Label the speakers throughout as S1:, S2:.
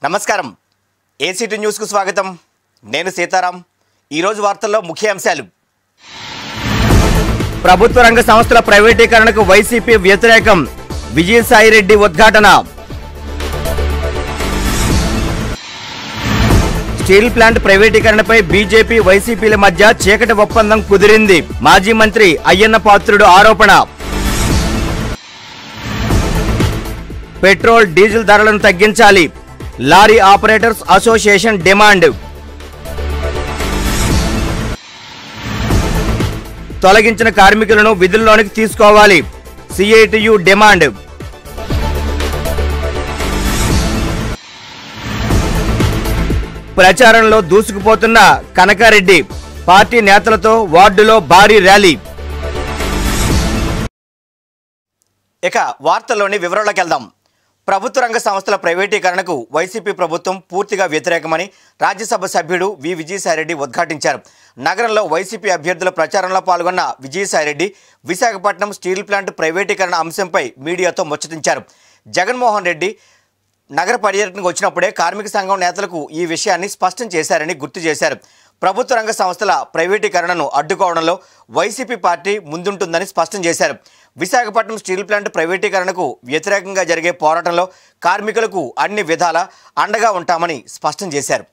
S1: నమస్కారం ఏసీటీ న్యూస్కు స్వాగతం నేను సీతారాం ఈరోజు వార్తల్లో ముఖ్య అంశాలు ప్రభుత్వ రంగ సంస్థల ప్రైవేటీకరణకు వైసీపీ వ్యతిరేకం విజయసాయిరెడ్డి ఉద్ఘాటన స్టీల్ ప్లాంట్ ప్రైవేటీకరణపై బీజేపీ వైసీపీల మధ్య చీకటి ఒప్పందం కుదిరింది మాజీ మంత్రి అయ్యన్న పాత్రుడు ఆరోపణ పెట్రోల్ డీజిల్ ధరలను తగ్గించాలి లారీ ఆపరేటర్స్ అసోసియేషన్ డిమాండ్ తొలగించిన కార్మికులను విధుల్లోనికి తీసుకోవాలి సిఐటియు డిమాండ్ ప్రచారంలో దూసుకుపోతున్న కనకారెడ్డి పార్టీ నేతలతో వార్డులో భారీ ర్యాలీ ఇక వార్తల్లోని వివరాలకు వెళ్దాం ప్రభుత్వ రంగ సంస్థల ప్రైవేటీకరణకు వైసీపీ ప్రభుత్వం పూర్తిగా వ్యతిరేకమని రాజ్యసభ సభ్యుడు వి విజయసాయిరెడ్డి ఉద్ఘాటించారు నగరంలో వైసీపీ అభ్యర్థుల ప్రచారంలో పాల్గొన్న విజయసాయిరెడ్డి విశాఖపట్నం స్టీల్ ప్లాంట్ ప్రైవేటీకరణ అంశంపై మీడియాతో ముచ్చటించారు జగన్మోహన్ రెడ్డి నగర పర్యటనకు వచ్చినప్పుడే కార్మిక సంఘం నేతలకు ఈ విషయాన్ని స్పష్టం చేశారని గుర్తు చేశారు ప్రభుత్వ రంగ సంస్థల ప్రైవేటీకరణను అడ్డుకోవడంలో వైసీపీ పార్టీ ముందుంటుందని స్పష్టం చేశారు విశాఖపట్నం స్టీల్ ప్లాంట్ ప్రైవేటీకరణకు వ్యతిరేకంగా జరిగే పోరాటంలో కార్మికులకు అన్ని విధాల అండగా ఉంటామని స్పష్టం చేశారు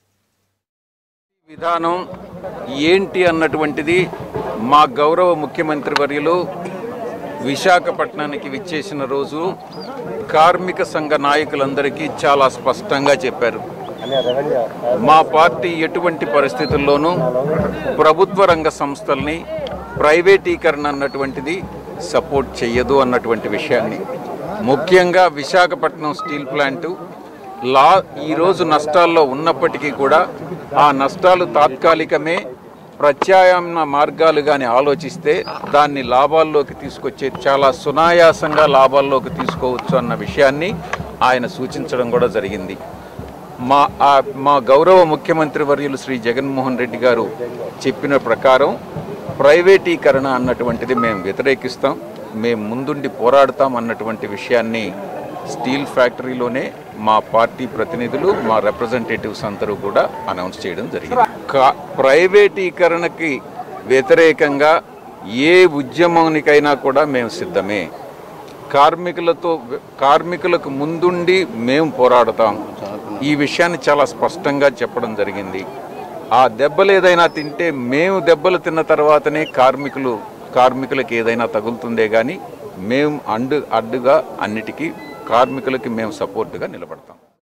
S2: విధానం ఏంటి అన్నటువంటిది మా గౌరవ ముఖ్యమంత్రి వర్యులు విశాఖపట్నానికి విచ్చేసిన రోజు కార్మిక సంఘ నాయకులందరికీ చాలా స్పష్టంగా చెప్పారు మా పార్టీ ఎటువంటి పరిస్థితుల్లోనూ ప్రభుత్వ రంగ సంస్థల్ని ప్రైవేటీకరణ అన్నటువంటిది సపోర్ట్ చెయ్యదు అన్నటువంటి విషయాన్ని ముఖ్యంగా విశాఖపట్నం స్టీల్ ప్లాంటు లా ఈరోజు నష్టాల్లో ఉన్నప్పటికీ కూడా ఆ నష్టాలు తాత్కాలికమే ప్రత్యామ్నాయ మార్గాలు కానీ ఆలోచిస్తే దాన్ని లాభాల్లోకి తీసుకొచ్చే చాలా సునాయాసంగా లాభాల్లోకి తీసుకోవచ్చు అన్న విషయాన్ని ఆయన సూచించడం కూడా జరిగింది మా ఆ మా గౌరవ ముఖ్యమంత్రి వర్యులు శ్రీ జగన్మోహన్ రెడ్డి గారు చెప్పిన ప్రకారం ప్రైవేటీకరణ అన్నటువంటిది మేము వ్యతిరేకిస్తాం మేము ముందుండి పోరాడతాం అన్నటువంటి విషయాన్ని స్టీల్ ఫ్యాక్టరీలోనే మా పార్టీ ప్రతినిధులు మా రిప్రజెంటేటివ్స్ అందరూ కూడా అనౌన్స్ చేయడం జరిగింది కా- ప్రైవేటీకరణకి వ్యతిరేకంగా ఏ ఉద్యమానికైనా కూడా మేము సిద్ధమే కార్మికులతో కార్మికులకు ముందుండి మేము పోరాడతాం ఈ విషయాన్ని చాలా స్పష్టంగా చెప్పడం జరిగింది ఆ దెబ్బలు ఏదైనా తింటే మేము దెబ్బలు తిన్న తర్వాతనే కార్మికులు కార్మికులకు ఏదైనా తగులుతుందే కానీ మేము అండు అడ్డుగా అన్నిటికీ కార్మికులకి మేము సపోర్ట్గా నిలబడతాం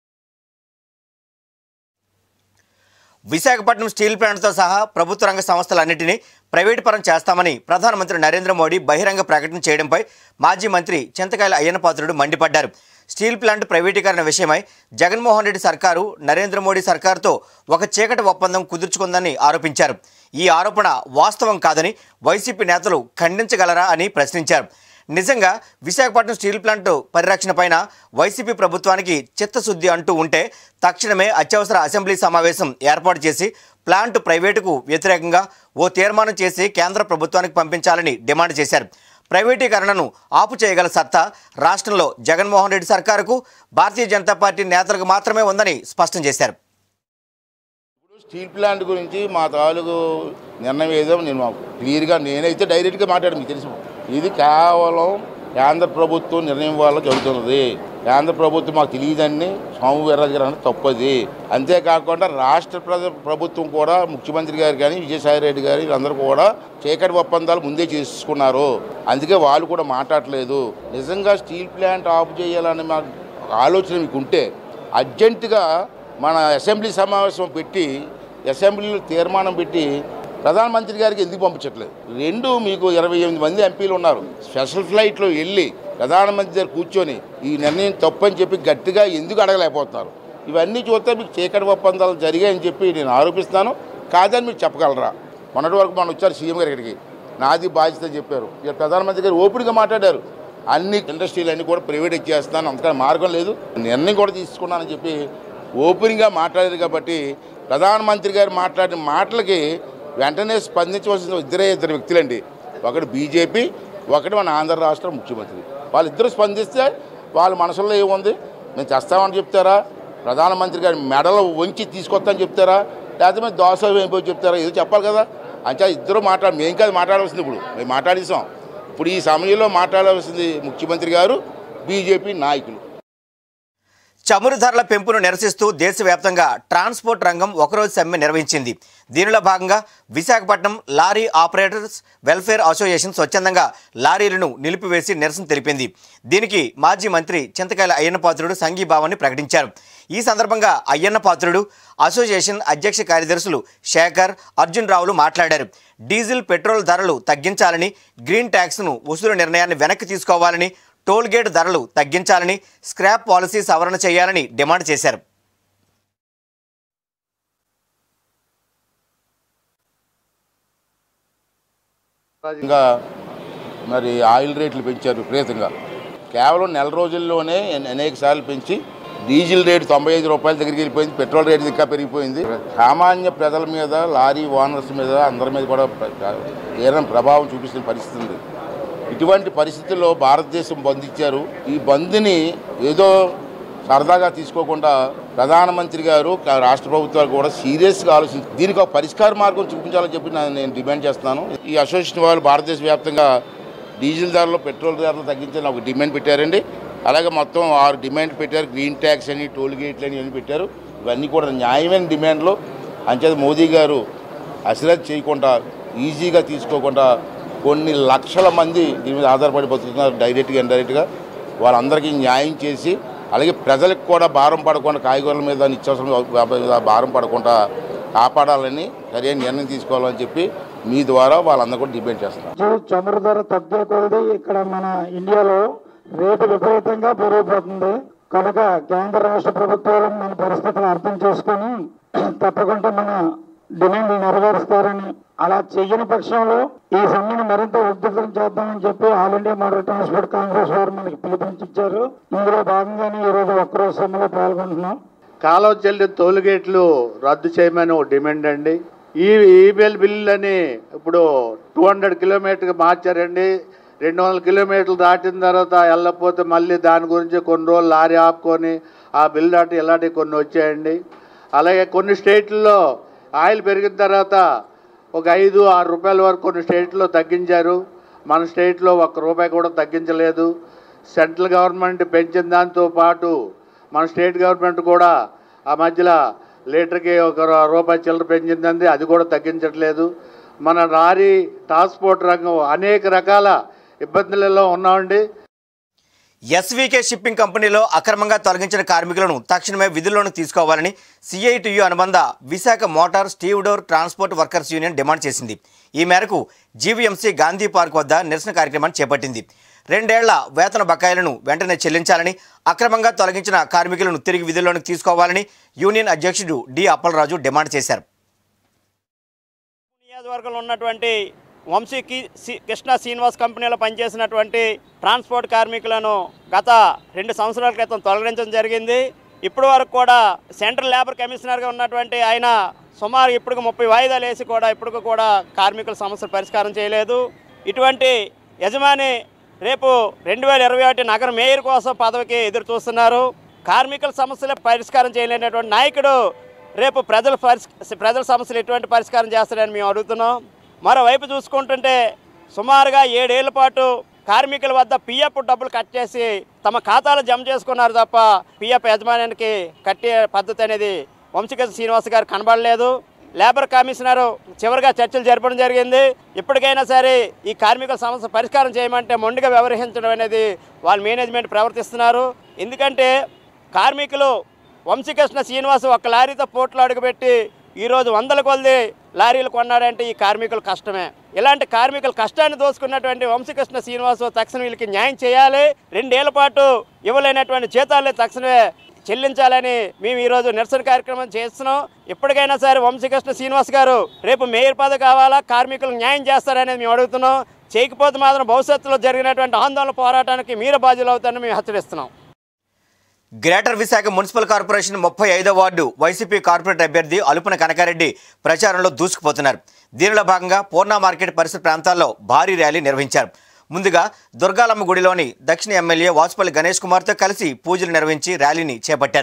S1: విశాఖపట్నం స్టీల్ ప్లాంట్తో సహా ప్రభుత్వ రంగ సంస్థలన్నింటినీ ప్రైవేటు పరం చేస్తామని ప్రధానమంత్రి నరేంద్ర మోడీ బహిరంగ ప్రకటన చేయడంపై మాజీ మంత్రి చింతకాయల అయ్యనపాత్రుడు మండిపడ్డారు స్టీల్ ప్లాంట్ ప్రైవేటీకరణ విషయమై జగన్మోహన్ రెడ్డి సర్కారు నరేంద్ర మోడీ సర్కారుతో ఒక చీకటి ఒప్పందం కుదుర్చుకుందని ఆరోపించారు ఈ ఆరోపణ వాస్తవం కాదని వైసీపీ నేతలు ఖండించగలరా అని ప్రశ్నించారు నిజంగా విశాఖపట్నం స్టీల్ ప్లాంట్ పరిరక్షణపైన వైసీపీ ప్రభుత్వానికి చిత్తశుద్ధి అంటూ ఉంటే తక్షణమే అత్యవసర అసెంబ్లీ సమావేశం ఏర్పాటు చేసి ప్లాంట్ ప్రైవేటుకు వ్యతిరేకంగా ఓ తీర్మానం చేసి కేంద్ర ప్రభుత్వానికి పంపించాలని డిమాండ్ చేశారు ప్రైవేటీకరణను ఆపు చేయగల సత్తా రాష్ట్రంలో జగన్మోహన్ రెడ్డి సర్కారుకు భారతీయ జనతా పార్టీ నేతలకు మాత్రమే ఉందని స్పష్టం చేశారు
S3: స్టీల్ ప్లాంట్ గురించి మా తాలూకు నిర్ణయం ఏదో నేను మాకు క్లియర్గా నేనైతే డైరెక్ట్గా మాట్లాడాను మీకు తెలుసు ఇది కేవలం కేంద్ర ప్రభుత్వం నిర్ణయం వల్ల జరుగుతున్నది కేంద్ర ప్రభుత్వం మాకు తెలియదని స్వామి వీర్రాజు గారు అంటే తప్పది అంతేకాకుండా రాష్ట్ర ప్రజ ప్రభుత్వం కూడా ముఖ్యమంత్రి గారు కానీ విజయసాయి రెడ్డి గారు వీళ్ళందరూ కూడా చీకటి ఒప్పందాలు ముందే చేసుకున్నారు అందుకే వాళ్ళు కూడా మాట్లాడలేదు నిజంగా స్టీల్ ప్లాంట్ ఆఫ్ చేయాలనే మా ఆలోచన మీకు ఉంటే అర్జెంటుగా మన అసెంబ్లీ సమావేశం పెట్టి అసెంబ్లీలో తీర్మానం పెట్టి ప్రధానమంత్రి గారికి ఎందుకు పంపించట్లేదు రెండు మీకు ఇరవై ఎనిమిది మంది ఎంపీలు ఉన్నారు స్పెషల్ ఫ్లైట్లో వెళ్ళి ప్రధానమంత్రి గారు కూర్చొని ఈ నిర్ణయం తప్పని చెప్పి గట్టిగా ఎందుకు అడగలేకపోతున్నారు ఇవన్నీ చూస్తే మీకు చీకటి ఒప్పందాలు జరిగాయని చెప్పి నేను ఆరోపిస్తాను కాదని మీరు చెప్పగలరా మొన్నటి వరకు మనం వచ్చారు సీఎం గారి ఇక్కడికి నాది బాధ్యత అని చెప్పారు ఇక ప్రధానమంత్రి గారు ఓపెన్గా మాట్లాడారు అన్ని ఇండస్ట్రీలు అన్నీ కూడా ప్రైవేట్ ఇచ్చేస్తాను అంతకన్నా మార్గం లేదు నిర్ణయం కూడా తీసుకున్నానని చెప్పి ఓపెన్గా మాట్లాడారు కాబట్టి ప్రధానమంత్రి గారు మాట్లాడిన మాటలకి వెంటనే స్పందించవలసిన ఇద్దరే ఇద్దరు వ్యక్తులండి ఒకటి బీజేపీ ఒకటి మన ఆంధ్ర రాష్ట్ర ముఖ్యమంత్రి వాళ్ళిద్దరూ స్పందిస్తే వాళ్ళ మనసులో ఏముంది మేము చేస్తామని చెప్తారా ప్రధానమంత్రి గారి మెడలు వంచి తీసుకొస్తాను చెప్తారా లేకపోతే మేము దోశ వేయిపోయి చెప్తారా ఏదో చెప్పాలి కదా అంటే ఇద్దరు మాట్లాడు మేము కాదు మాట్లాడవలసింది ఇప్పుడు మేము మాట్లాడేసాం ఇప్పుడు ఈ సమయంలో మాట్లాడవలసింది ముఖ్యమంత్రి గారు బీజేపీ నాయకులు
S1: చమురు ధరల పెంపును నిరసిస్తూ దేశవ్యాప్తంగా ట్రాన్స్పోర్ట్ రంగం ఒకరోజు సమ్మె నిర్వహించింది దీనిలో భాగంగా Visakhapatnam lorry operators welfare association స్వచ్ఛందంగా లారీలను నిలిపివేసి నిరసన తెలిపింది దీనికి మాజీ మంత్రి చింతకాయల అయ్యన్నపాత్రుడు సంఘీభావాన్ని ప్రకటించారు ఈ సందర్భంగా అయ్యన్నపాత్రుడు అసోసియేషన్ అధ్యక్ష కార్యదర్శులు శేఖర్ అర్జున్ రావులు మాట్లాడారు డీజిల్ పెట్రోల్ ధరలు తగ్గించాలని గ్రీన్ ట్యాక్స్ను వసూలు నిర్ణయాన్ని వెనక్కి తీసుకోవాలని టోల్ గేట్ ధరలు తగ్గించాలని స్క్రాప్ పాలసీ సవరణ చేయాలని డిమాండ్ చేశారు
S3: ఇంకా మరి ఆయిల్ రేట్లు పెంచారు విపరీతంగా కేవలం నెల రోజుల్లోనే అనే- అనేక సార్లు పెంచి డీజిల్ రేటు తొంభై ఐదు రూపాయల దగ్గరికి వెళ్ళిపోయింది పెట్రోల్ రేటు ఇంకా పెరిగిపోయింది సామాన్య ప్రజల మీద లారీ ఓనర్స్ మీద అందరి మీద కూడా ప్ర- తీవ్రమైన ప్రభావం చూపిస్తున్న పరిస్థితి ఉంది ఇటువంటి పరిస్థితుల్లో భారతదేశం బంద్ ఇచ్చారు ఈ బంద్ని ఏదో సరదాగా తీసుకోకుండా ప్రధానమంత్రి గారు క- రాష్ట్ర ప్రభుత్వాలు కూడా సీరియస్గా ఆలోచించి దీనికి ఒక పరిష్కార మార్గం చూపించాలని చెప్పి నా- నేను డిమాండ్ చేస్తున్నాను ఈ అసోసియేషన్ వాళ్ళు భారతదేశ వ్యాప్తంగా డీజిల్ ధరలు పెట్రోల్ ధరలు తగ్గించాలని ఒక డిమాండ్ పెట్టారండి అలాగే మొత్తం ఆరు డిమాండ్ పెట్టారు గ్రీన్ ట్యాక్స్ అని టోల్ గేట్లు అని ఇవన్నీ పెట్టారు ఇవన్నీ కూడా న్యాయమైన డిమాండ్లు అంచేత మోదీ గారు అశ్రద్ధ చేయకుండా ఈజీగా తీసుకోకుండా కొన్ని లక్షల మంది దీని మీద ఆధారపడి బతుకుతున్నారు డైరెక్ట్గా ఇండైరెక్ట్గా వాళ్ళందరికీ న్యాయం చేసి అలాగే ప్రజలకు కూడా భారం పడకుండా కాయగూరల మీద నిత్యావసరం వ్యాపారం మీద భారం పడకుండా కాపాడాలని సరైన నిర్ణయం తీసుకోవాలని చెప్పి మీ ద్వారా వాళ్ళందరూ కూడా డిబేట్ చేస్తున్నారు
S4: చు- చమురు ధర తగ్గే కొలది ఇక్కడ మన ఇండియాలో రేటు విపరీతంగా పెరిగిపోతుంది కనుక కేంద్ర రాష్ట్ర ప్రభుత్వాలు మన పరిస్థితులు అర్థం చేసుకొని తప్పకుండా మన డిమాండ్లు నెరవేరుస్తారని అలా చెయ్యని పక్షంలో ఈ సమ్మెను మరింత ఉధృతం చేద్దామని చెప్పి all India motor transport congress వారు మనకి పిలుపునిచ్చారు ఇందులో భాగంగానే ఈరోజు ఒక్కరోజు సమ్మెలో పాల్గొంటున్నాం
S5: కాలువ చెల్లి టోల్గేట్లు రద్దు చేయమని ఒక డిమాండ్ అండి ఈ ఈమెయిల్ బిల్లులని ఇప్పుడు టూ హండ్రెడ్ కిలోమీటర్కి మార్చారండి రెండు వందల కిలోమీటర్లు దాటిన తర్వాత వెళ్ళకపోతే మళ్ళీ దాని గురించి కొన్ని రోజులు లారీ ఆపుకొని ఆ బిల్ దాటి ఇలాంటివి కొన్ని వచ్చాయండి అలాగే కొన్ని స్టేట్లలో ఆయిల్ పెరిగిన తర్వాత ఒక ఐదు ఆరు రూపాయల వరకు కొన్ని స్టేట్లో తగ్గించారు మన స్టేట్లో ఒక్క రూపాయి కూడా తగ్గించలేదు సెంట్రల్ గవర్నమెంట్ పెంచిన దాంతో పాటు మన స్టేట్ గవర్నమెంట్ కూడా ఆ మధ్యలో లీటర్కి ఒక రూ- రూపాయి చిల్లర పెంచిందండి అది కూడా తగ్గించట్లేదు మన లారీ ట్రాన్స్పోర్ట్ రంగం అనేక రకాల ఇబ్బందులలో ఉన్నామండి
S1: ఎస్వీకే షిప్పింగ్ కంపెనీలో అక్రమంగా తొలగించిన కార్మికులను తక్షణమే విధుల్లోకి తీసుకోవాలని సిఐటియు అనుబంధ Visakha motor stevedore transport workers union demand చేసింది ఈ మేరకు జీవీఎంసీ గాంధీ పార్క్ వద్ద నిరసన కార్యక్రమాన్ని చేపట్టింది రెండేళ్ల వేతన బకాయిలను వెంటనే చెల్లించాలని అక్రమంగా తొలగించిన కార్మికులను తిరిగి విధుల్లోకి తీసుకోవాలని యూనియన్ అధ్యక్షుడు డి అప్పలరాజు డిమాండ్ చేశారు
S6: నియోజకవర్గంలో ఉన్నటువంటి వంశీ కి- సి- కృష్ణ శ్రీనివాస్ కంపెనీలో పనిచేసినటువంటి ట్రాన్స్పోర్ట్ కార్మికులను గత రెండు సంవత్సరాల క్రితం తొలగించడం జరిగింది ఇప్పటి వరకు కూడా సెంట్రల్ లేబర్ కమిషనర్గా ఉన్నటువంటి ఆయన సుమారు ఇప్పుడు ముప్పై వాయిదాలు వేసి కూడా ఇప్పుడు కూడా కార్మికుల సమస్యలు పరిష్కారం చేయలేదు ఇటువంటి యజమాని రేపు రెండు వేల ఇరవై ఒకటి నగర మేయర్ కోసం పదవికి ఎదురు చూస్తున్నారు కార్మికుల సమస్యలు పరిష్కారం చేయలేనటువంటి నాయకుడు రేపు ప్రజల పరిష్ ప్రజల సమస్యలు ఎటువంటి పరిష్కారం చేస్తారని మేము అడుగుతున్నాం మరోవైపు చూసుకుంటుంటే సుమారుగా ఏడేళ్ల పాటు కార్మికుల వద్ద పిఎఫ్ డబ్బులు కట్ చేసి తమ ఖాతాలో జమ చేసుకున్నారు తప్ప పిఎఫ్ యజమానికి కట్టే పద్ధతి అనేది వంశీకృష్ణ శ్రీనివాస్ గారు కనబడలేదు లేబర్ కమిషనర్ చివరిగా చర్చలు జరపడం జరిగింది ఇప్పటికైనా సరే ఈ కార్మికుల సమస్య పరిష్కారం చేయమంటే మొండిగా వ్యవహరించడం అనేది వాళ్ళ మేనేజ్మెంట్ ప్రవర్తిస్తున్నారు ఎందుకంటే కార్మికులు వంశీకృష్ణ శ్రీనివాస్ ఒక లారీతో పోట్లు అడుగుపెట్టి ఈరోజు వందల కొలది లారీలు కొన్నాడంటే ఈ కార్మికుల కష్టమే ఇలాంటి కార్మికుల కష్టాన్ని దోసుకున్నటువంటి వంశీకృష్ణ శ్రీనివాస్ తక్షణం వీళ్ళకి న్యాయం చేయాలి రెండేళ్ల పాటు ఇవ్వలేనటువంటి జీతాలే తక్షణమే చెల్లించాలని మేము ఈరోజు నిరసన కార్యక్రమం చేస్తున్నాం ఇప్పటికైనా సరే వంశీకృష్ణ శ్రీనివాస్ గారు రేపు మేయర్ పదవి కావాలా కార్మికులకు న్యాయం చేస్తారనేది మేము అడుగుతున్నాం చేయకపోతే మాత్రం భవిష్యత్తులో జరిగినటువంటి ఆందోళన పోరాటానికి మీరు బాధ్యులు అవుతారని మేము హెచ్చరిస్తున్నాం
S1: గ్రేటర్ విశాఖ మున్సిపల్ కార్పొరేషన్ ముప్పై ఐదో వార్డు వైసీపీ కార్పొరేట్ అభ్యర్థి అలుపున కనకారెడ్డి ప్రచారంలో దూసుకుపోతున్నారు దీనిలో భాగంగా పూర్ణ మార్కెట్ పరిసర ప్రాంతాల్లో భారీ ర్యాలీ నిర్వహించారు ముందుగా దుర్గాలమ్మ గుడిలోని దక్షిణ ఎమ్మెల్యే వాసుపల్లి గణేష్ కుమార్తో కలిసి పూజలు నిర్వహించి ర్యాలీని చేపట్టారు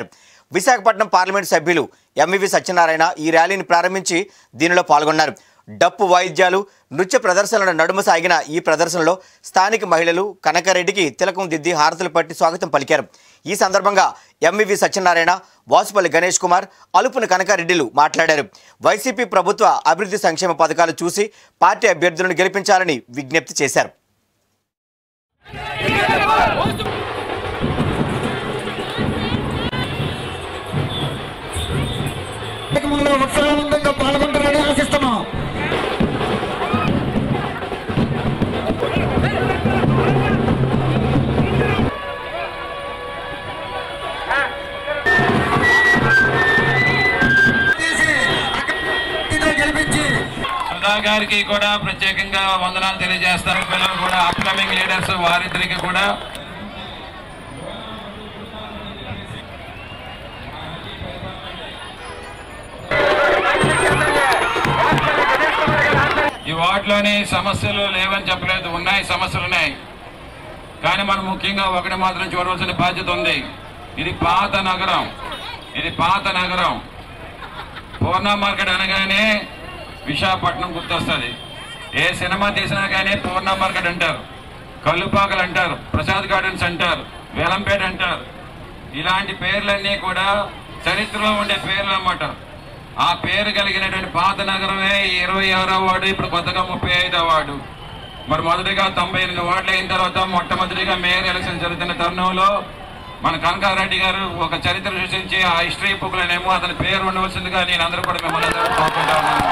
S1: విశాఖపట్నం పార్లమెంట్ సభ్యులు ఎంవివి సత్యనారాయణ ఈ ర్యాలీని ప్రారంభించి దీనిలో పాల్గొన్నారు డప్పు వాయిద్యాలు నృత్య ప్రదర్శనల నడుమ సాగిన ఈ ప్రదర్శనలో స్థానిక మహిళలు కనకారెడ్డికి తిలకం దిద్ది హారతులు పట్టి స్వాగతం పలికారు ఈ సందర్భంగా ఎంవివి సత్యనారాయణ వాసుపల్లి గణేష్ కుమార్ అలుపున కనకారెడ్డిలు మాట్లాడారు వైసీపీ ప్రభుత్వ అభివృద్ధి సంక్షేమ పథకాలు చూసి పార్టీ అభ్యర్థులను గెలిపించాలని విజ్ఞప్తి చేశారు
S4: కార్యక్రమంలో ఉత్సాహవంతంగా పాల్గొంటారని ఆశిస్తున్నాం గెలిపించి
S7: సుధా గారికి కూడా ప్రత్యేకంగా వందనాలు తెలియజేస్తారు పిల్లలు కూడా అప్కమింగ్ లీడర్స్ వారిద్దరికి కూడా ఈ వార్డులోని సమస్యలు లేవని చెప్పలేదు ఉన్నాయి సమస్యలు ఉన్నాయి కానీ మనం ముఖ్యంగా ఒకటి మాత్రం చూడవలసిన బాధ్యత ఉంది ఇది పాత నగరం ఇది పాత నగరం పూర్ణ మార్కెట్ అనగానే విశాఖపట్నం గుర్తొస్తుంది ఏ సినిమా తీసినా కానీ పూర్ణ మార్కెట్ అంటారు కల్లుపాకలు అంటారు ప్రసాద్ గార్డెన్స్ అంటారు వేలంపేట అంటారు ఇలాంటి పేర్లన్నీ కూడా చరిత్రలో ఉండే పేర్లు అన్నమాట ఆ పేరు కలిగినటువంటి పాత నగరమే ఇరవై ఆరో వార్డు ఇప్పుడు కొత్తగా ముప్పై ఐదో వార్డు మరి మొదటిగా తొంభై ఎనిమిది వార్డులు అయిన తర్వాత మొట్టమొదటిగా మేయర్ ఎలక్షన్ జరుగుతున్న తరుణంలో మన కనకారెడ్డి గారు ఒక చరిత్ర సృష్టించి ఆ హిస్టరీ బుక్లనేమో అతని పేరు ఉండవలసిందిగా నేను అందరూ కూడా మిమ్మల్ని అందరూ కోరుకుంటా ఉన్నాను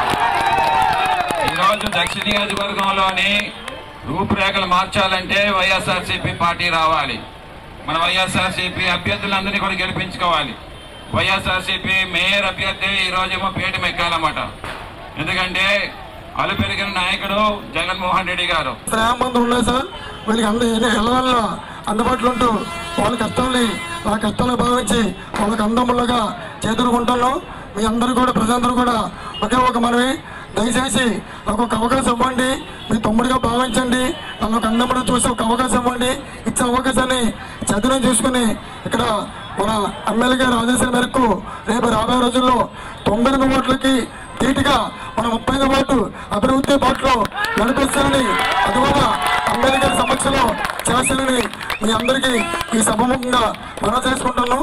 S7: ఈరోజు దక్షిణ నియోజకవర్గంలోని రూపురేఖలు మార్చాలంటే వైఎస్ఆర్సీపీ పార్టీ రావాలి మన వైఎస్ఆర్సీపీ అభ్యర్థులందరినీ కూడా గెలిపించుకోవాలి వైఎస్ఆర్సీపీ మేయర్ అభ్యర్థి ఈరోజేమో పీఠం ఎక్కాలన్నమాట ఎందుకంటే అలు పెరిగిన నాయకుడు జగన్మోహన్ రెడ్డి గారు
S4: శ్రేమంతం ఉన్నాయి సార్ వీళ్ళకి అందరి ఎల్లవల్ల అందుబాటులో ఉంటూ వాళ్ళ కష్టాల్ని ఆ కష్టాలు భావించి వాళ్ళకి అందములుగా చేతురుకుంటున్నాం మీ అందరూ కూడా ప్రజలందరూ కూడా ఒకే ఒక మనవి దయచేసి నాకు ఒక అవకాశం ఇవ్వండి మీ తమ్ముడిగా భావించండి నన్ను ఒక అందముడు చూసి ఒక అవకాశం ఇవ్వండి ఇచ్చే అవకాశాన్ని చదువుని చూసుకుని ఇక్కడ మన ఎమ్మెల్యే గారి ఆదేశాల మేరకు రేపు రాబోయే రోజుల్లో తొంభై ఎనిమిది ఓట్లకి ధీటుగా మన ముప్పై ఐదు ఓటు అభివృద్ధి బాటలో నడిపిస్తానని అందువల్ల అంబేద్కర్ సమక్షంలో చేస్తానని మీ అందరికీ ఈ సభముఖంగా మనం చేసుకుంటున్నాం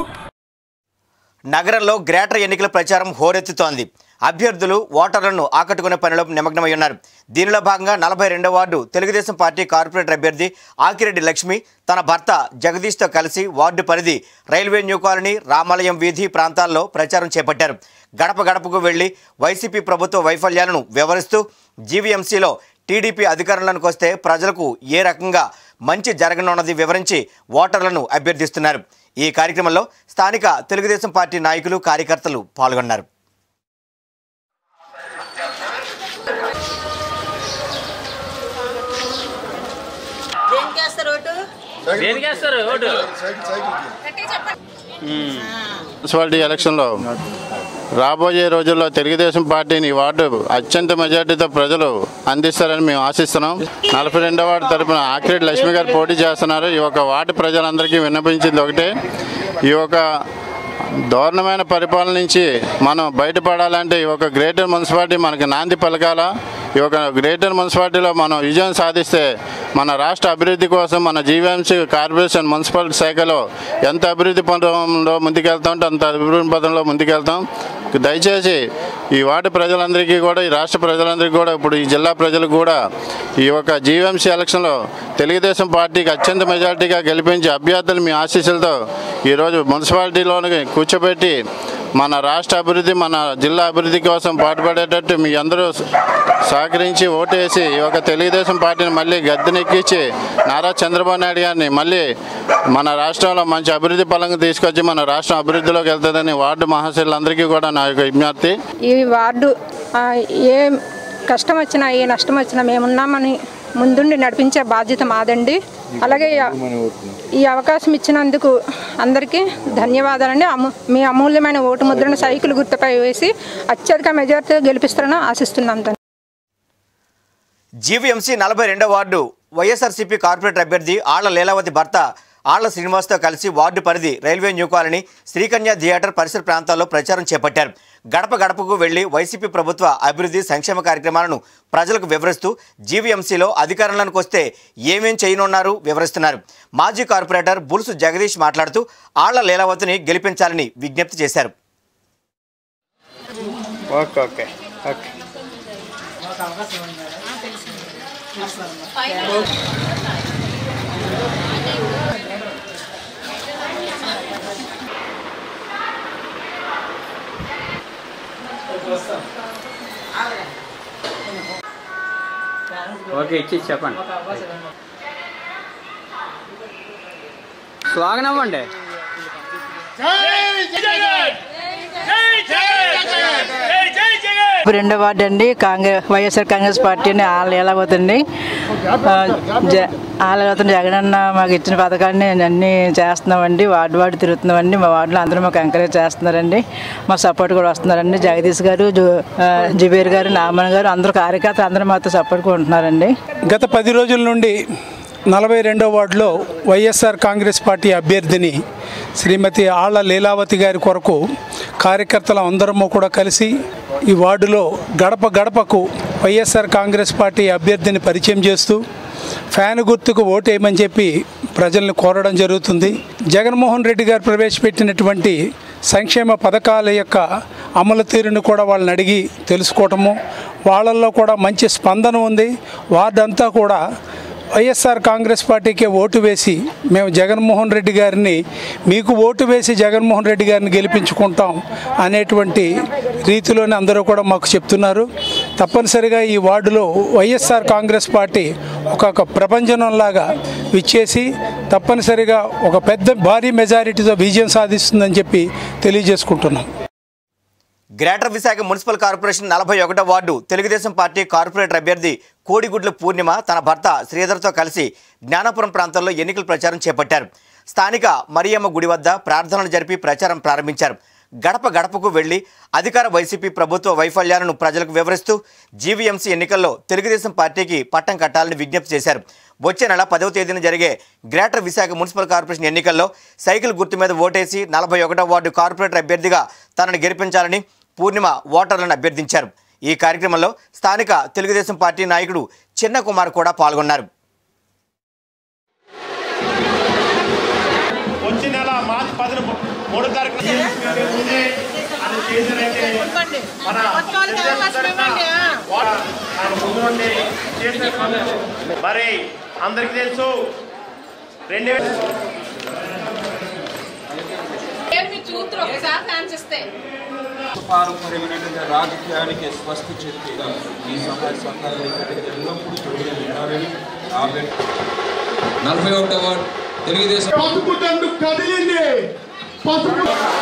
S1: నగరంలో గ్రేటర్ ఎన్నికల ప్రచారం హోరెత్తుతోంది అభ్యర్థులు ఓటర్లను ఆకట్టుకునే పనిలో నిమగ్నమై ఉన్నారు దీనిలో భాగంగా నలభై రెండో వార్డు తెలుగుదేశం పార్టీ కార్పొరేటర్ అభ్యర్థి ఆకిరెడ్డి లక్ష్మి తన భర్త జగదీష్తో కలిసి వార్డు పరిధి రైల్వే న్యూ కాలనీ రామాలయం వీధి ప్రాంతాల్లో ప్రచారం చేపట్టారు గడప గడపకు వెళ్లి వైసీపీ ప్రభుత్వ వైఫల్యాలను వివరిస్తూ జీవీఎంసీలో టీడీపీ అధికారంలోకి వస్తే ప్రజలకు ఏ రకంగా మంచి జరగనున్నది వివరించి ఓటర్లను అభ్యర్థిస్తున్నారు ఈ కార్యక్రమంలో స్థానిక తెలుగుదేశం పార్టీ నాయకులు కార్యకర్తలు పాల్గొన్నారు
S8: దేనికేస్తారు ఓటు
S5: మున్సిపాలిటీ ఎలక్షన్లో రాబోయే రోజుల్లో తెలుగుదేశం పార్టీని వార్డు అత్యంత మెజార్టీతో ప్రజలు అందిస్తారని మేము ఆశిస్తున్నాం నలభై రెండో వార్డు తరపున ఆకిరెడ్డి లక్ష్మి గారు పోటీ చేస్తున్నారు ఈ యొక్క వార్డు ప్రజలందరికీ విన్నపించింది ఒకటే ఈ యొక్క దారుణమైన పరిపాలన నుంచి మనం బయటపడాలంటే ఈ ఒక గ్రేటర్ మున్సిపాలిటీ మనకి నాంది పలకాల ఈ ఒక గ్రేటర్ మున్సిపాలిటీలో మనం విజయం సాధిస్తే మన రాష్ట్ర అభివృద్ధి కోసం మన జీవీఎంసీ కార్పొరేషన్ మున్సిపల్ శాఖలో ఎంత అభివృద్ధి పథంలో ముందుకెళ్తాం ఉంటే అంత అభివృద్ధి పథంలో ముందుకెళ్తాం దయచేసి ఈ వార్డు ప్రజలందరికీ కూడా ఈ రాష్ట్ర ప్రజలందరికీ కూడా ఇప్పుడు ఈ జిల్లా ప్రజలకు కూడా ఈ యొక్క జీవీఎంసీ ఎలక్షన్లో తెలుగుదేశం పార్టీకి అత్యంత మెజార్టీగా గెలిపించి అభ్యర్థులు మీ ఆశీస్సులతో ఈరోజు మున్సిపాలిటీలోని కూర్చోబెట్టి మన రాష్ట్ర అభివృద్ధి మన జిల్లా అభివృద్ధి కోసం పాటుపడేటట్టు మీ అందరూ సహకరించి ఓటేసి ఈ యొక్క తెలుగుదేశం పార్టీని మళ్ళీ గద్దెనెక్కించి నారా చంద్రబాబు నాయుడు గారిని మళ్ళీ మన రాష్ట్రంలో మంచి అభివృద్ధి పరంగా తీసుకొచ్చి మన రాష్ట్రం అభివృద్ధిలోకి వెళ్తుందని వార్డు మహాశయులందరికీ కూడా నా యొక్క విజ్ఞప్తి
S9: ఈ వార్డు ఆ, ఏ కష్టం వచ్చినా ఏ నష్టం వచ్చినా మేమున్నామని ముందుండి నడిపించే బాధ్యత మాదండి అలాగే ఈ- ఈ అవకాశం ఇచ్చినందుకు అందరికీ ధన్యవాదాలండి అము మీ అమూల్యమైన ఓటు ముద్రను సైకిల్ గుర్తుపై వేసి అత్యధిక మెజార్టీతో గెలిపిస్తారని ఆశిస్తున్నాం
S1: జీవీఎంసీ నలభై రెండో వార్డు వైఎస్ఆర్సీపీ కార్పొరేటర్ అభ్యర్థి ఆళ్ల లీలావతి భర్త ఆళ్ల శ్రీనివాస్తో కలిసి వార్డు పరిధి railway new colony Srikanya theatre పరిసర ప్రాంతాల్లో ప్రచారం చేపట్టారు గడప గడపకు వెళ్లి వైసీపీ ప్రభుత్వ అభివృద్ధి సంక్షేమ కార్యక్రమాలను ప్రజలకు వివరిస్తూ జీవీఎంసీలో అధికారంలోకి వస్తే ఏమేం చేయనున్నారు వివరిస్తున్నారు మాజీ కార్పొరేటర్ బుల్సు జగదీష్ మాట్లాడుతూ ఆళ్ల లీలావతిని గెలిపించాలని విజ్ఞప్తి చేశారు
S10: ఓకే ఓకే ఓకే
S8: ఓకే ఇచ్చి చెప్పండి స్వాగతం అవ్వండి
S11: రెండో వార్డు అండి కాంగ్రెస్ వైఎస్ఆర్ కాంగ్రెస్ పార్టీని ఆళ్ళు ఎలా పోతుంది ఆళ్ళు అవుతుంది జగనన్న మాకు ఇచ్చిన పథకాన్ని అన్నీ చేస్తున్నామండి వార్డు వార్డు తిరుగుతున్నామండి మా వార్డులో అందరూ మాకు ఎంకరేజ్ చేస్తున్నారండి మా సపోర్ట్ కూడా వస్తున్నారండి జగదీష్ గారు జు ఆ, జుబేర్ గారు నామన్ గారు అందరూ కార్యకర్తలు అందరూ మాతో సపోర్ట్ కూడా ఉంటున్నారండి
S10: గత పది రోజుల నుండి నలభై రెండో వార్డులో వైఎస్ఆర్ కాంగ్రెస్ పార్టీ అభ్యర్థిని శ్రీమతి ఆళ్ల లీలావతి గారి కొరకు కార్యకర్తలు అందరము కూడా కలిసి ఈ వార్డులో గడప గడపకు వైఎస్ఆర్ కాంగ్రెస్ పార్టీ అభ్యర్థిని పరిచయం చేస్తూ ఫ్యాన్ గుర్తుకు ఓటేయమని చెప్పి ప్రజల్ని కోరడం జరుగుతుంది జగన్మోహన్ రెడ్డి గారు ప్రవేశపెట్టినటువంటి సంక్షేమ పథకాల యొక్క అమలు తీరును కూడా వాళ్ళని అడిగి తెలుసుకోవటము వాళ్ళల్లో కూడా మంచి స్పందన ఉంది వార్డంతా కూడా వైఎస్ఆర్ కాంగ్రెస్ పార్టీకే ఓటు వేసి మేము జగన్మోహన్ రెడ్డి గారిని మీకు ఓటు వేసి జగన్మోహన్ రెడ్డి గారిని గెలిపించుకుంటాం అనేటువంటి రీతిలోనే అందరూ కూడా మాకు చెప్తున్నారు తప్పనిసరిగా ఈ వార్డులో వైఎస్ఆర్ కాంగ్రెస్ పార్టీ ఒక ప్రపంచంలాగా విచ్చేసి తప్పనిసరిగా ఒక పెద్ద భారీ మెజారిటీతో విజయం సాధిస్తుందని చెప్పి తెలియజేసుకుంటున్నాం
S1: గ్రేటర్ విశాఖ మున్సిపల్ కార్పొరేషన్ నలభై ఒకటో వార్డు తెలుగుదేశం పార్టీ కార్పొరేటర్ అభ్యర్థి కోడిగుడ్ల పూర్ణిమ తన భర్త శ్రీధర్తో కలిసి జ్ఞానాపురం ప్రాంతంలో ఎన్నికల ప్రచారం చేపట్టారు స్థానిక మరియమ్మ గుడి వద్ద ప్రార్థనలు జరిపి ప్రచారం ప్రారంభించారు గడప గడపకు వెళ్లి అధికార వైసీపీ ప్రభుత్వ వైఫల్యాలను ప్రజలకు వివరిస్తూ జీవీఎంసీ ఎన్నికల్లో తెలుగుదేశం పార్టీకి పట్టం కట్టాలని విజ్ఞప్తి చేశారు వచ్చే నెల పదవ తేదీన జరిగే గ్రేటర్ విశాఖ మున్సిపల్ కార్పొరేషన్ ఎన్నికల్లో సైకిల్ గుర్తు మీద ఓటేసి నలభై ఒకటో వార్డు కార్పొరేటర్ అభ్యర్థిగా తనను గెలిపించాలని పూర్ణిమ ఓటర్లను అభ్యర్థించారు ఈ కార్యక్రమంలో స్థానిక తెలుగుదేశం పార్టీ నాయకుడు చిన్న కుమార్ కూడా పాల్గొన్నారు
S12: వచ్చే నెల మార్చి పదిన మూడో తారీఖు మన మన ముందు నుండి చేసిన పనులు మరి అందరికీ తెలుసు రెండు వేల
S13: పారంపర్యమైనటువంటి రాజకీయానికి స్వస్తి చెప్పి ఈ సమాజ సంఘాన్ని ఎల్లప్పుడూ చూడని వినాలని ఆమె నలభై ఒకటవ వార్డు తెలుగుదేశం
S12: పసుపు దండు కదిలింది పసుపు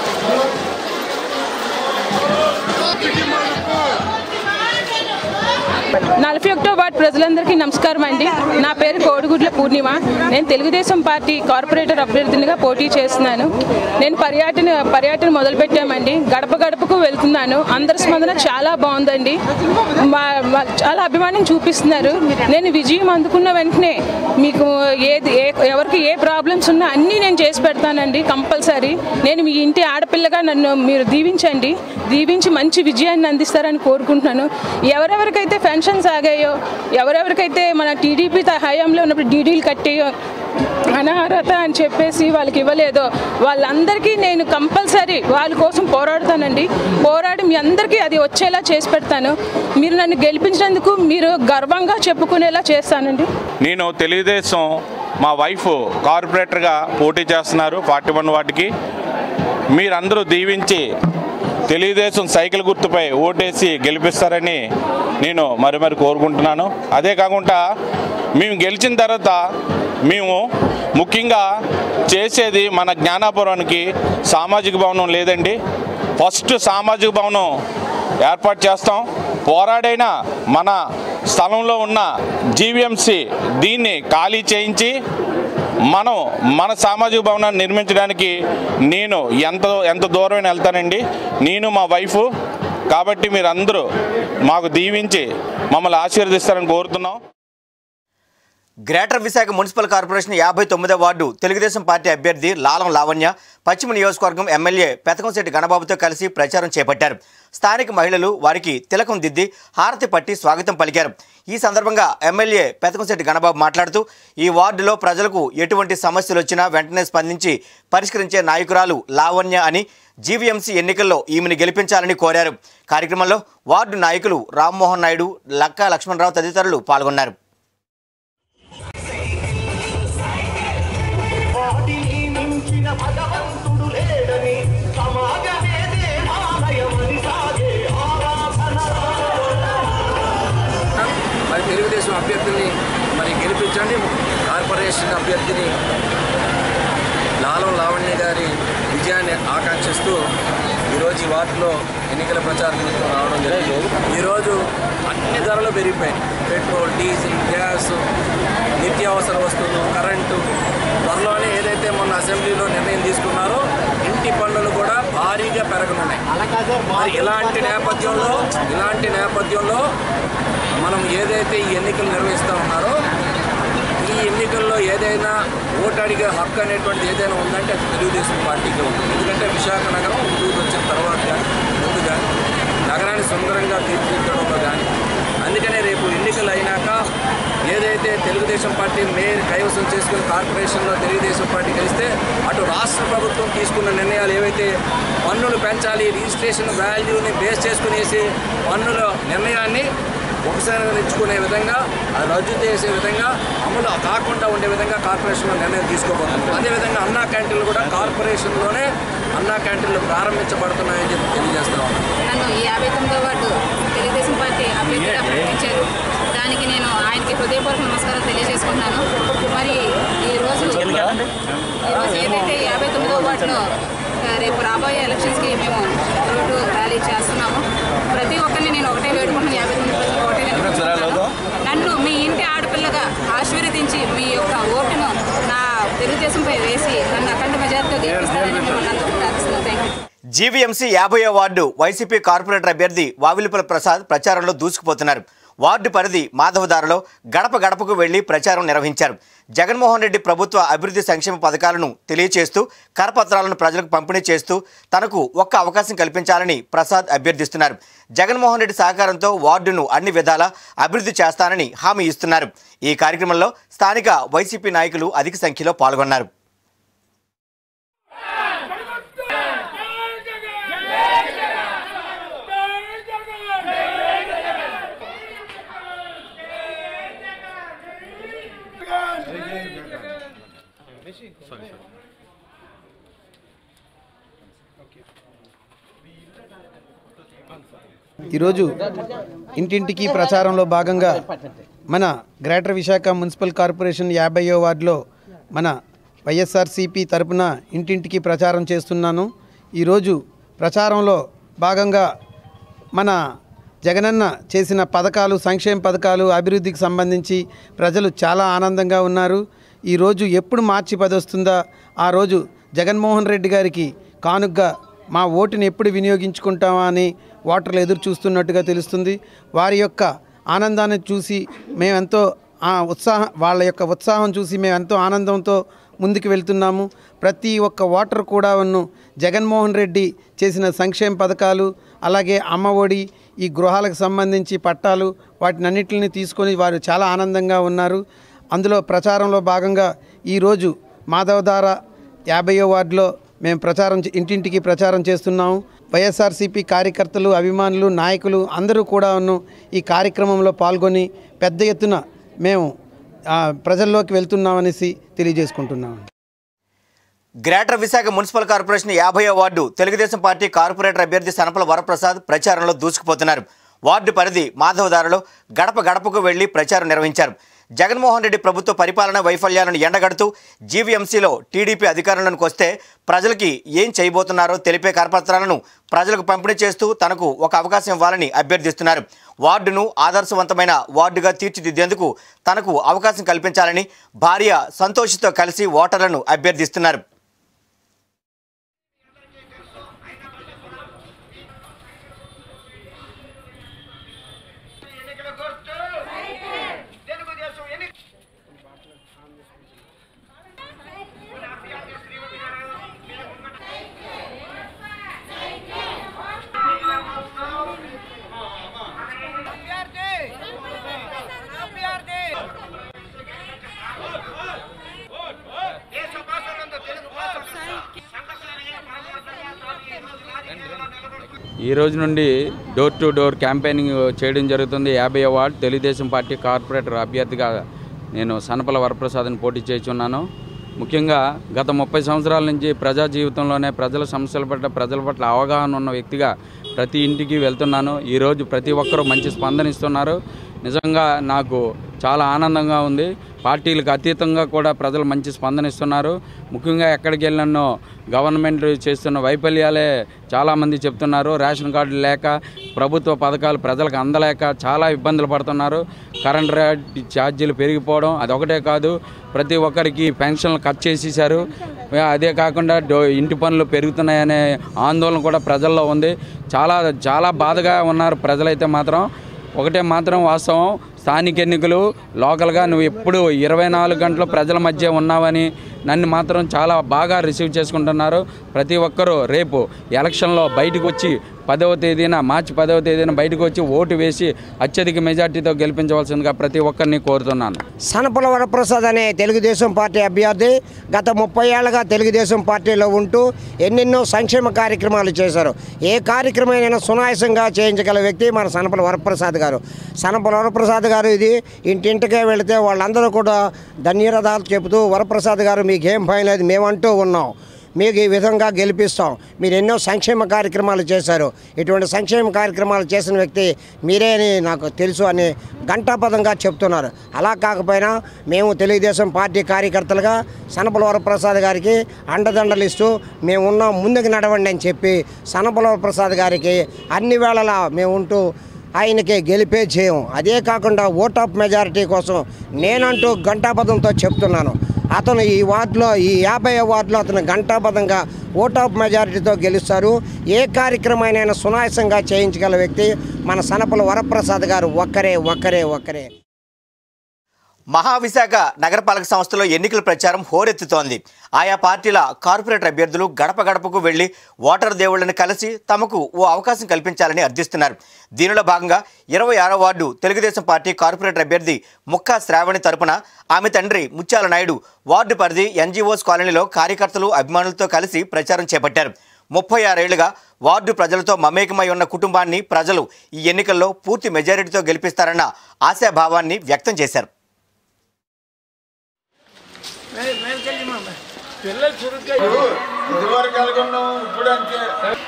S14: నలభై ఒకటో వార్డు ప్రజలందరికీ నమస్కారం అండి నా పేరు కోడిగుడ్ల పూర్ణిమ నేను తెలుగుదేశం పార్టీ కార్పొరేటర్ అభ్యర్థినిగా పోటీ చేస్తున్నాను నేను పర్యటన పర్యటన మొదలుపెట్టామండి గడప గడపకు వెళ్తున్నాను అందరి స్పందన చాలా బాగుందండి మా- మా- చాలా అభిమానం చూపిస్తున్నారు నేను విజయం అందుకున్న వెంటనే మీకు ఏది ఏ ఎవరికి ఏ ప్రాబ్లమ్స్ ఉన్నా అన్నీ నేను చేసి పెడతానండి కంపల్సరీ నేను మీ ఇంటి ఆడపిల్లగా నన్ను మీరు దీవించండి దీవించి మంచి విజయాన్ని అందిస్తారని కోరుకుంటున్నాను ఎవరెవరికైతే పెన్షన్స్ ఆగాయో ఎవరెవరికైతే మన టీడీపీ హయాంలో ఉన్నప్పుడు డీడీలు కట్టాయో అనర్హత అని చెప్పేసి వాళ్ళకి ఇవ్వలేదో వాళ్ళందరికీ నేను కంపల్సరీ వాళ్ళ కోసం పోరాడతానండి పోరాడి మీ అందరికీ అది వచ్చేలా చేసి పెడతాను మీరు నన్ను గెలిపించినందుకు మీరు గర్వంగా చెప్పుకునేలా చేస్తానండి
S15: నేను తెలుగుదేశం మా వైఫ్ కార్పొరేటర్గా పోటీ చేస్తున్నారు ఫార్టీ వన్ వాటికి మీరందరూ దీవించి తెలుగుదేశం సైకిల్ గుర్తుపై ఓటేసి గెలిపిస్తారని నేను మరి మరి కోరుకుంటున్నాను అదే కాకుండా మేము గెలిచిన తర్వాత మేము ముఖ్యంగా చేసేది మన జ్ఞానాపురానికి సామాజిక భవనం లేదండి ఫస్ట్ సామాజిక భవనం ఏర్పాటు చేస్తాం పోరాడైన మన స్థలంలో ఉన్న జీవీఎంసీ దీన్ని ఖాళీ చేయించి మనం మన సామాజిక భవనాన్ని నిర్మించడానికి నేను ఎంత ఎంత దూరమైన వెళ్తానండి నేను మా వైఫ్ కాబట్టి మీరందరూ మాకు దీవించి మమ్మల్ని ఆశీర్వదిస్తారని కోరుతున్నాం
S1: గ్రేటర్ విశాఖ మున్సిపల్ కార్పొరేషన్ యాభై తొమ్మిదో వార్డు తెలుగుదేశం పార్టీ అభ్యర్థి లాలం లావణ్య పశ్చిమ నియోజకవర్గం ఎమ్మెల్యే పెతకంశెట్టి గణబాబుతో కలిసి ప్రచారం చేపట్టారు స్థానిక మహిళలు వారికి తిలకం దిద్ది హారతి పట్టి స్వాగతం పలికారు ఈ సందర్భంగా ఎమ్మెల్యే పెతకంశెట్టి గణబాబు మాట్లాడుతూ ఈ వార్డులో ప్రజలకు ఎటువంటి సమస్యలు వచ్చినా వెంటనే స్పందించి పరిష్కరించే నాయకురాలు లావణ్య అని జీవీఎంసీ ఎన్నికల్లో ఈమెను గెలిపించాలని కోరారు కార్యక్రమంలో వార్డు నాయకులు రామ్మోహన్ నాయుడు లక్కా లక్ష్మణరావు తదితరులు పాల్గొన్నారు
S16: మరి తెలుగుదేశం అభ్యర్థిని మరి గెలిపించండి కార్పొరేషన్ అభ్యర్థిని లాలం లావణ్య గారి విజయాన్ని ఆకాంక్షిస్తూ ఈరోజు ఈ వార్డులో ఎన్నికల ప్రచారం నిమిత్తం రావడం జరిగింది ఈరోజు అన్ని ధరలు పెరిగిపోయాయి పెట్రోల్ డీజిల్ గ్యాస్ నిత్యావసర వస్తువులు కరెంటు త్వరలోనే ఏదైతే మొన్న అసెంబ్లీలో నిర్ణయం తీసుకున్నారో ఇంటి పన్నులు కూడా భారీగా పెరగనున్నాయి మరి ఇలాంటి నేపథ్యంలో ఇలాంటి నేపథ్యంలో మనం ఏదైతే ఈ ఎన్నికలు నిర్వహిస్తూ ఉన్నారో ఈ ఎన్నికల్లో ఏదైనా ఓటు అడిగే హక్కు అనేటువంటిది ఏదైనా ఉందంటే అది తెలుగుదేశం పార్టీకి ఉంటుంది ఎందుకంటే విశాఖ నగరం ముందుకు వచ్చిన తర్వాత కానీ ముందు కానీ నగరాన్ని సుందరంగా తీర్చిదిద్దడంలో కానీ అందుకనే రేపు ఎన్నికలు అయినాక ఏదైతే తెలుగుదేశం పార్టీ మేయర్ కైవసం చేసుకుని కార్పొరేషన్లో తెలుగుదేశం పార్టీ గెలిస్తే అటు రాష్ట్ర ప్రభుత్వం తీసుకున్న నిర్ణయాలు ఏవైతే పన్నులు పెంచాలి రిజిస్ట్రేషన్ వాల్యూని బేస్ చేసుకునేసి పన్నుల నిర్ణయాన్ని ఉపసంహరించుకునే విధంగా అది రద్దు చేసే విధంగా అమలు కాకుండా ఉండే విధంగా కార్పొరేషన్లో నిర్ణయం తీసుకోబోతుంది అదేవిధంగా అన్నా క్యాంటీన్లు కూడా కార్పొరేషన్లోనే అన్నా క్యాంటీన్లు ప్రారంభించబడుతున్నాయని చెప్పి తెలియజేస్తున్నాం
S17: నన్ను ఈ యాభై తొమ్మిదో వార్డు తెలుగుదేశం పార్టీ అభ్యర్థిగా ప్రకటించారు దానికి నేను ఆయనకి హృదయపూర్వక నమస్కారం తెలియజేసుకుంటున్నాను మరి ఈ రోజు ఈ రోజు ఏదైతే యాభై తొమ్మిదో వార్డులో ఆ, రేపు రాబోయే ఎలక్షన్స్కి మేము రోడ్డు ర్యాలీ చేస్తున్నాము ప్రతి ఒక్కరిని నేను ఒకటే వేడుకుంటున్నాను యాభై తొమ్మిది ప్రజలు ఒకటే వేడుకుంటున్నాను నన్ను మీ ఇంటి ఆడపిల్లగా ఆశీర్వదించి మీ యొక్క ఓటును నా తెలుగుదేశంపై వేసి నన్ను అఖండ మెజార్టీతో గెలిపిస్తారని మిమ్మల్ని అందరూ ప్రార్థిస్తున్నాను థ్యాంక్ యూ
S1: జీవీఎంసీ యాభైవ వార్డు వైసీపీ కార్పొరేటర్ అభ్యర్థి వావిలిపల ప్రసాద్ ప్రచారంలో దూసుకుపోతున్నారు వార్డు పరిధి మాధవదారలో గడప గడపకు వెళ్లి ప్రచారం నిర్వహించారు జగన్మోహన్ రెడ్డి ప్రభుత్వ అభివృద్ధి సంక్షేమ పథకాలను తెలియచేస్తూ కరపత్రాలను ప్రజలకు పంపిణీ చేస్తూ తనకు ఒక్క అవకాశం కల్పించాలని ప్రసాద్ అభ్యర్థిస్తున్నారు జగన్మోహన్ రెడ్డి సహకారంతో వార్డును అన్ని విధాలా అభివృద్ధి చేస్తానని హామీ ఇస్తున్నారు ఈ కార్యక్రమంలో స్థానిక వైసీపీ నాయకులు అధిక సంఖ్యలో పాల్గొన్నారు
S18: ఈరోజు ఇంటింటికి ప్రచారంలో భాగంగా మన గ్రేటర్ విశాఖ మున్సిపల్ కార్పొరేషన్ యాభైయో వార్డులో మన వైఎస్ఆర్సిపి తరపున ఇంటింటికి ప్రచారం చేస్తున్నాను ఈరోజు ప్రచారంలో భాగంగా మన జగనన్న చేసిన పథకాలు సంక్షేమ పథకాలు అభివృద్ధికి సంబంధించి ప్రజలు చాలా ఆనందంగా ఉన్నారు ఈరోజు ఎప్పుడు మార్చి పది వస్తుందా ఆ రోజు జగన్మోహన్ రెడ్డి గారికి కానుగ్గా మా ఓటుని ఎప్పుడు వినియోగించుకుంటామా అని ఓటర్లు ఎదురు చూస్తున్నట్టుగా తెలుస్తుంది వారి యొక్క ఆనందాన్ని చూసి మేమెంతో ఆ ఉత్సాహం వాళ్ళ యొక్క ఉత్సాహం చూసి మేము ఎంతో ఆనందంతో ముందుకు వెళ్తున్నాము ప్రతి ఒక్క ఓటర్ కూడా ఉన్ను జగన్మోహన్ రెడ్డి చేసిన సంక్షేమ పథకాలు అలాగే అమ్మఒడి ఈ గృహాలకు సంబంధించి పట్టాలు వాటిని అన్నింటిని తీసుకొని వారు చాలా ఆనందంగా ఉన్నారు అందులో ప్రచారంలో భాగంగా ఈరోజు మాధవధార యాభైయో వార్డులో మేము ప్రచారం చే- ఇంటింటికి ప్రచారం చేస్తున్నాము వైఎస్ఆర్సీపీ కార్యకర్తలు అభిమానులు నాయకులు అందరూ కూడా ఉన్ను ఈ కార్యక్రమంలో పాల్గొని పెద్ద ఎత్తున మేము ఆ, ప్రజల్లోకి వెళ్తున్నామనేసి తెలియజేసుకుంటున్నాము
S1: గ్రేటర్ విశాఖ మున్సిపల్ కార్పొరేషన్ యాభై వార్డు తెలుగుదేశం పార్టీ కార్పొరేటర్ అభ్యర్థి సనపల వరప్రసాద్ ప్రచారంలో దూసుకుపోతున్నారు వార్డు పరిధి మాధవదారలో గడప గడపకు వెళ్లి ప్రచారం నిర్వహించారు జగన్మోహన్ రెడ్డి ప్రభుత్వ పరిపాలన వైఫల్యాలను ఎండగడుతూ జీవీఎంసీలో టీడీపీ అధికారంలోకి వస్తే ప్రజలకి ఏం చేయబోతున్నారో తెలిపే కరపత్రాలను ప్రజలకు పంపిణీ చేస్తూ తనకు ఒక అవకాశం ఇవ్వాలని అభ్యర్థిస్తున్నారు వార్డును ఆదర్శవంతమైన వార్డుగా తీర్చిదిద్దేందుకు తనకు అవకాశం కల్పించాలని భార్య సంతోష్తో కలిసి ఓటర్లను అభ్యర్థిస్తున్నారు
S19: ఈ రోజు నుండి డోర్ టు డోర్ క్యాంపెయినింగ్ చేయడం జరుగుతుంది యాభై వార్డ్ తెలుగుదేశం పార్టీ కార్పొరేటర్ అభ్యర్థిగా నేను సనపల వరప్రసాద్ని పోటీ చేస్తున్నాను ముఖ్యంగా గత ముప్పై సంవత్సరాల నుంచి ప్రజా జీవితంలోనే ప్రజల సమస్యల పట్ల ప్రజల పట్ల అవగాహన ఉన్న వ్యక్తిగా ప్రతి ఇంటికి వెళ్తున్నాను ఈరోజు ప్రతి ఒక్కరూ మంచి స్పందన ఇస్తున్నారు నిజంగా నాకు చాలా ఆనందంగా ఉంది పార్టీలకు అతీతంగా కూడా ప్రజలు మంచి స్పందన ఇస్తున్నారు ముఖ్యంగా ఎక్కడికి వెళ్ళినో గవర్నమెంట్ చేస్తున్న వైఫల్యాలే చాలామంది చెప్తున్నారు రేషన్ కార్డులు లేక ప్రభుత్వ పథకాలు ప్రజలకు అందలేక చాలా ఇబ్బందులు పడుతున్నారు కరెంట్ రేట్ ఛార్జీలు పెరిగిపోవడం అదొకటే కాదు ప్రతి ఒక్కరికి పెన్షన్లు కట్ చేసేసారు అదే కాకుండా డో- ఇంటి పనులు పెరుగుతున్నాయనే ఆందోళన కూడా ప్రజల్లో ఉంది చాలా చాలా బాధగా ఉన్నారు ప్రజలైతే మాత్రం ఒకటే మాత్రం వాస్తవం స్థానిక ఎన్నికలు లోకల్గా నువ్వు ఎప్పుడు ఇరవై నాలుగు గంటలు ప్రజల మధ్య ఉన్నావని నన్ను మాత్రం చాలా బాగా రిసీవ్ చేసుకుంటున్నారు ప్రతి ఒక్కరూ రేపు ఎలక్షన్లో బయటకు వచ్చి పదవ తేదీన మార్చి పదవ తేదీన బయటకు వచ్చి ఓటు వేసి అత్యధిక మెజార్టీతో గెలిపించవలసిందిగా ప్రతి ఒక్కరిని కోరుతున్నాను
S20: సనపల వరప్రసాద్ అనే తెలుగుదేశం పార్టీ అభ్యర్థి గత ముప్పై ఏళ్ళగా తెలుగుదేశం పార్టీలో ఉంటూ ఎన్నెన్నో సంక్షేమ కార్యక్రమాలు చేశారు ఏ కార్యక్రమైనా సునాయాసంగా చేయించగల వ్యక్తి మన సనపల వరప్రసాద్ గారు సనపల వరప్రసాద్ గారు ఇది ఇంటింటికే వెళితే వాళ్ళందరూ కూడా ధన్యరథాలు చెబుతూ వరప్రసాద్ గారు మీకేం భయం లేదు మేమంటూ ఉన్నాం మీకు ఈ విధంగా గెలిపిస్తాం మీరు ఎన్నో సంక్షేమ కార్యక్రమాలు చేశారు ఇటువంటి సంక్షేమ కార్యక్రమాలు చేసిన వ్యక్తి మీరే అని నాకు తెలుసు అని ఘంటాపదంగా చెప్తున్నారు అలా కాకపోయినా మేము తెలుగుదేశం పార్టీ కార్యకర్తలుగా సనపల వరప్రసాద్ గారికి అండదండలు ఇస్తూ మేము ఉన్నాం ముందుకు నడవండి అని చెప్పి సనపల వరప్రసాద్ గారికి అన్ని వేళలా మేము ఉంటూ ఆయనకి గెలిపే చేయం అదే కాకుండా ఓట్ ఆఫ్ మెజారిటీ కోసం నేనంటూ ఘంటాపదంతో చెప్తున్నాను అతను ఈ వార్డులో ఈ యాభై వార్డులో అతను ఘంటాపదంగా ఓట్ ఆఫ్ మెజారిటీతో గెలుస్తారు ఏ కార్యక్రమాన్ని సునాయాసంగా చేయించగల వ్యక్తి మన సనపల వరప్రసాద్ గారు ఒక్కరే ఒక్కరే ఒక్కరే
S1: మహావిశాఖ నగరపాలక సంస్థలో ఎన్నికల ప్రచారం హోరెత్తుతోంది ఆయా పార్టీల కార్పొరేటర్ అభ్యర్థులు గడప గడపకు వెళ్లి ఓటర్ దేవుళ్లను కలిసి తమకు ఓ అవకాశం కల్పించాలని అర్థిస్తున్నారు దీనిలో భాగంగా ఇరవై ఆరో వార్డు తెలుగుదేశం పార్టీ కార్పొరేటర్ అభ్యర్థి ముక్కా శ్రావణి తరపున ఆమె తండ్రి ముత్యాల నాయుడు వార్డు పరిధి ఎన్జీఓస్ కాలనీలో కార్యకర్తలు అభిమానులతో కలిసి ప్రచారం చేపట్టారు ముప్పై ఆరేళ్లుగా వార్డు ప్రజలతో మమేకమై ఉన్న కుటుంబాన్ని ప్రజలు ఈ ఎన్నికల్లో పూర్తి మెజారిటీతో గెలిపిస్తారన్న ఆశాభావాన్ని వ్యక్తం చేశారు
S21: పిల్లలు చురుగ్గా ఇదివరకు ఎలాగున్నాం ఇప్పుడు అంతే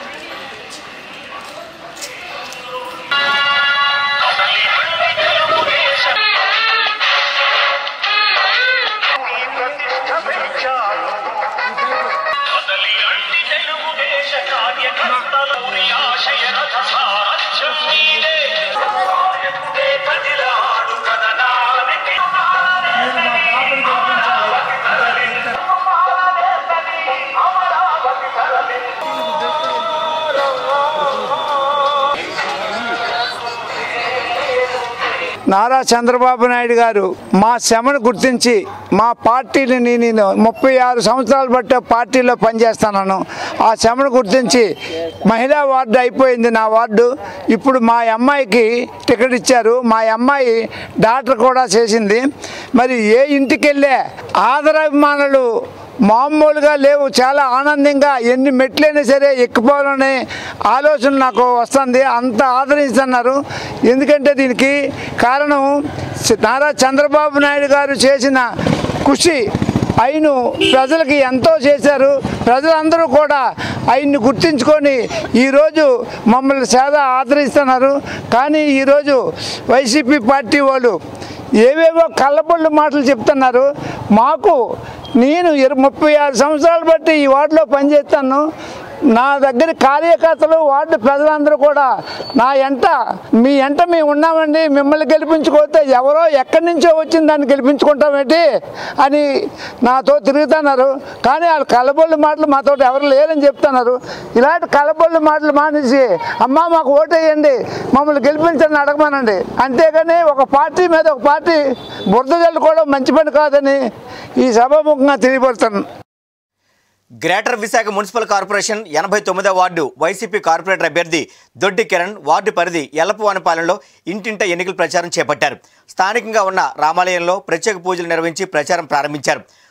S22: నారా చంద్రబాబు నాయుడు గారు మా శ్రమను గుర్తించి మా పార్టీని నేను ముప్పై ఆరు సంవత్సరాలు బట్టే పార్టీలో పనిచేస్తున్నాను ఆ శ్రమను గుర్తించి మహిళా వార్డు అయిపోయింది నా వార్డు ఇప్పుడు మా అమ్మాయికి టికెట్ ఇచ్చారు మా అమ్మాయి డాక్టర్ కూడా చేసింది మరి ఏ ఇంటికి వెళ్ళే ఆదరాభిమానులు మామూలుగా లేవు చాలా ఆనందంగా ఎన్ని మెట్లైనా సరే ఎక్కిపోవాలనే ఆలోచన నాకు వస్తుంది అంత ఆదరిస్తున్నారు ఎందుకంటే దీనికి కారణం చ- నారా చంద్రబాబు నాయుడు గారు చేసిన కృషి ఆయన ప్రజలకి ఎంతో చేశారు ప్రజలందరూ కూడా ఆయన్ని గుర్తించుకొని ఈరోజు మమ్మల్ని చాలా ఆదరిస్తున్నారు కానీ ఈరోజు వైసీపీ పార్టీ వాళ్ళు ఏవేవో కళ్ళబొళ్ళు మాటలు చెప్తున్నారు మాకు నేను ఇర- ముప్పై ఆరు సంవత్సరాలు బట్టి ఈ వార్డులో పనిచేస్తాను నా దగ్గర కార్యకర్తలు వార్డు ప్రజలందరూ కూడా నా ఎంట మీ ఎంట మేము ఉన్నామండి మిమ్మల్ని గెలిపించుకోతే ఎవరో ఎక్కడి నుంచో వచ్చిన దాన్ని గెలిపించుకుంటామేంటి అని నాతో తిరుగుతున్నారు కానీ వాళ్ళు కలబొల్లి మాటలు మాతో ఎవరు లేరని చెప్తున్నారు ఇలాంటి కలబొల్లి మాటలు మానేసి అమ్మా మాకు ఓటేయండి మమ్మల్ని గెలిపించండి అడగమనండి అంతేగాని ఒక పార్టీ మీద ఒక పార్టీ బురద జల్లుకోవడం మంచి పని కాదని ఈ సభాముఖంగా తెలియపడుతున్నాను
S1: గ్రేటర్ విశాఖ మున్సిపల్ కార్పొరేషన్ ఎనభై తొమ్మిదో వార్డు వైసీపీ కార్పొరేటర్ అభ్యర్థి దొడ్డి కిరణ్ వార్డు పరిధి ఎల్లపువానిపాలెంలో ఇంటింట ఎన్నికల ప్రచారం చేపట్టారు స్థానికంగా ఉన్న రామాలయంలో ప్రత్యేక పూజలు నిర్వహించి ప్రచారం ప్రారంభించారు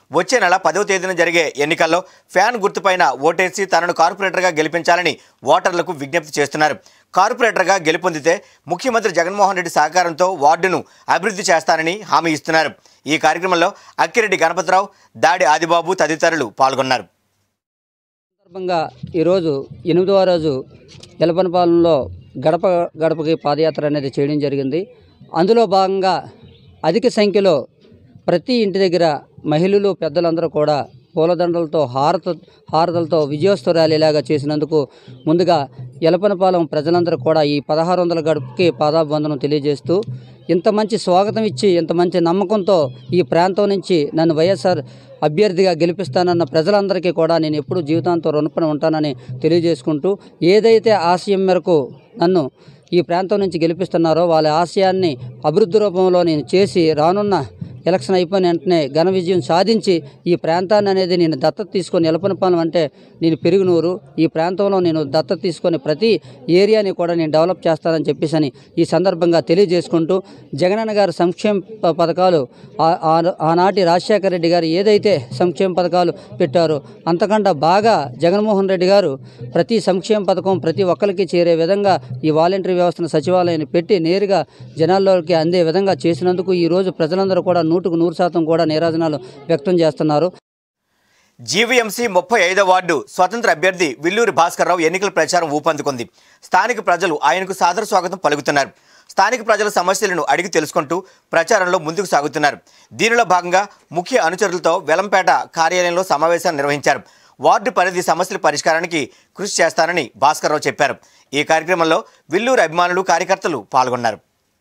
S1: వచ్చే నెల పదవ తేదీన జరిగే ఎన్నికల్లో ఫ్యాన్ గుర్తుపైన ఓటేసి తనను కార్పొరేటర్గా గెలిపించాలని ఓటర్లకు విజ్ఞప్తి చేస్తున్నారు కార్పొరేటర్గా గెలుపొందితే ముఖ్యమంత్రి జగన్మోహన్ రెడ్డి సహకారంతో వార్డును అభివృద్ధి చేస్తానని హామీ ఇస్తున్నారు ఈ కార్యక్రమంలో అక్కిరెడ్డి గణపతిరావు దాడి ఆదిబాబు తదితరులు పాల్గొన్నారు
S2: సందర్భంగా ఈరోజు ఎనిమిదవ రోజు ఎలపనపాలెంలో గడప గడపకి పాదయాత్ర అనేది చేయడం జరిగింది అందులో భాగంగా అధిక సంఖ్యలో ప్రతి ఇంటి దగ్గర మహిళలు పెద్దలందరూ కూడా పూలదండలతో హారత హారతలతో విజయోత్సవ ర్యాలీలాగా చేసినందుకు ముందుగా ఎలపనపాలెం ప్రజలందరూ కూడా ఈ పదహారు వందల గడుపుకి పాదాభివందనం తెలియజేస్తూ ఇంత మంచి స్వాగతం ఇచ్చి ఇంత మంచి నమ్మకంతో ఈ ప్రాంతం నుంచి నన్ను వైఎస్ఆర్ అభ్యర్థిగా గెలిపిస్తానన్న ప్రజలందరికీ కూడా నేను ఎప్పుడూ జీవితాంతం రుణపడి ఉంటానని తెలియజేసుకుంటూ ఏదైతే ఆశయం మేరకు నన్ను ఈ ప్రాంతం నుంచి గెలిపిస్తున్నారో వాళ్ళ ఆశయాన్ని అభివృద్ధి రూపంలో నేను చేసి రానున్న ఎలక్షన్ అయిపోయిన వెంటనే ఘన విజయం సాధించి ఈ ప్రాంతాన్ని అనేది నేను దత్తత తీసుకొని ఎలపనపాలెం అంటే నేను పెరుగునూరు ఈ ప్రాంతంలో నేను దత్తత తీసుకొని ప్రతి ఏరియాని కూడా నేను డెవలప్ చేస్తానని చెప్పేసి అని ఈ సందర్భంగా తెలియజేసుకుంటూ జగనన్న గారు సంక్షేమ ప- పథకాలు ఆ- ఆ- ఆనాటి రాజశేఖర రెడ్డి గారు ఏదైతే సంక్షేమ పథకాలు పెట్టారో అంతకంటే బాగా జగన్మోహన్ రెడ్డి గారు ప్రతి సంక్షేమ పథకం ప్రతి ఒక్కరికి చేరే విధంగా ఈ వాలంటరీ వ్యవస్థను సచివాలయాన్ని పెట్టి నేరుగా జనాల్లోకి అందే విధంగా చేసినందుకు ఈ రోజు ప్రజలందరూ కూడా నూటుకు నూరు శాతం కూడా నీరాజనాలు వ్యక్తం చేస్తున్నారు
S1: జీవీఎంసీ ముప్పై ఐదో వార్డు స్వతంత్ర అభ్యర్థి విల్లూరి భాస్కర్రావు ఎన్నికల ప్రచారం ఊపందుకుంది స్థానిక ప్రజలు ఆయనకు సాదర స్వాగతం పలుకుతున్నారు స్థానిక ప్రజల సమస్యలను అడిగి తెలుసుకుంటూ ప్రచారంలో ముందుకు సాగుతున్నారు దీనిలో భాగంగా ముఖ్య అనుచరులతో వెలంపేట కార్యాలయంలో సమావేశాన్ని నిర్వహించారు వార్డు పరిధి సమస్యల పరిష్కారానికి కృషి చేస్తానని భాస్కర్రావు చెప్పారు ఈ కార్యక్రమంలో విల్లూరు అభిమానులు కార్యకర్తలు పాల్గొన్నారు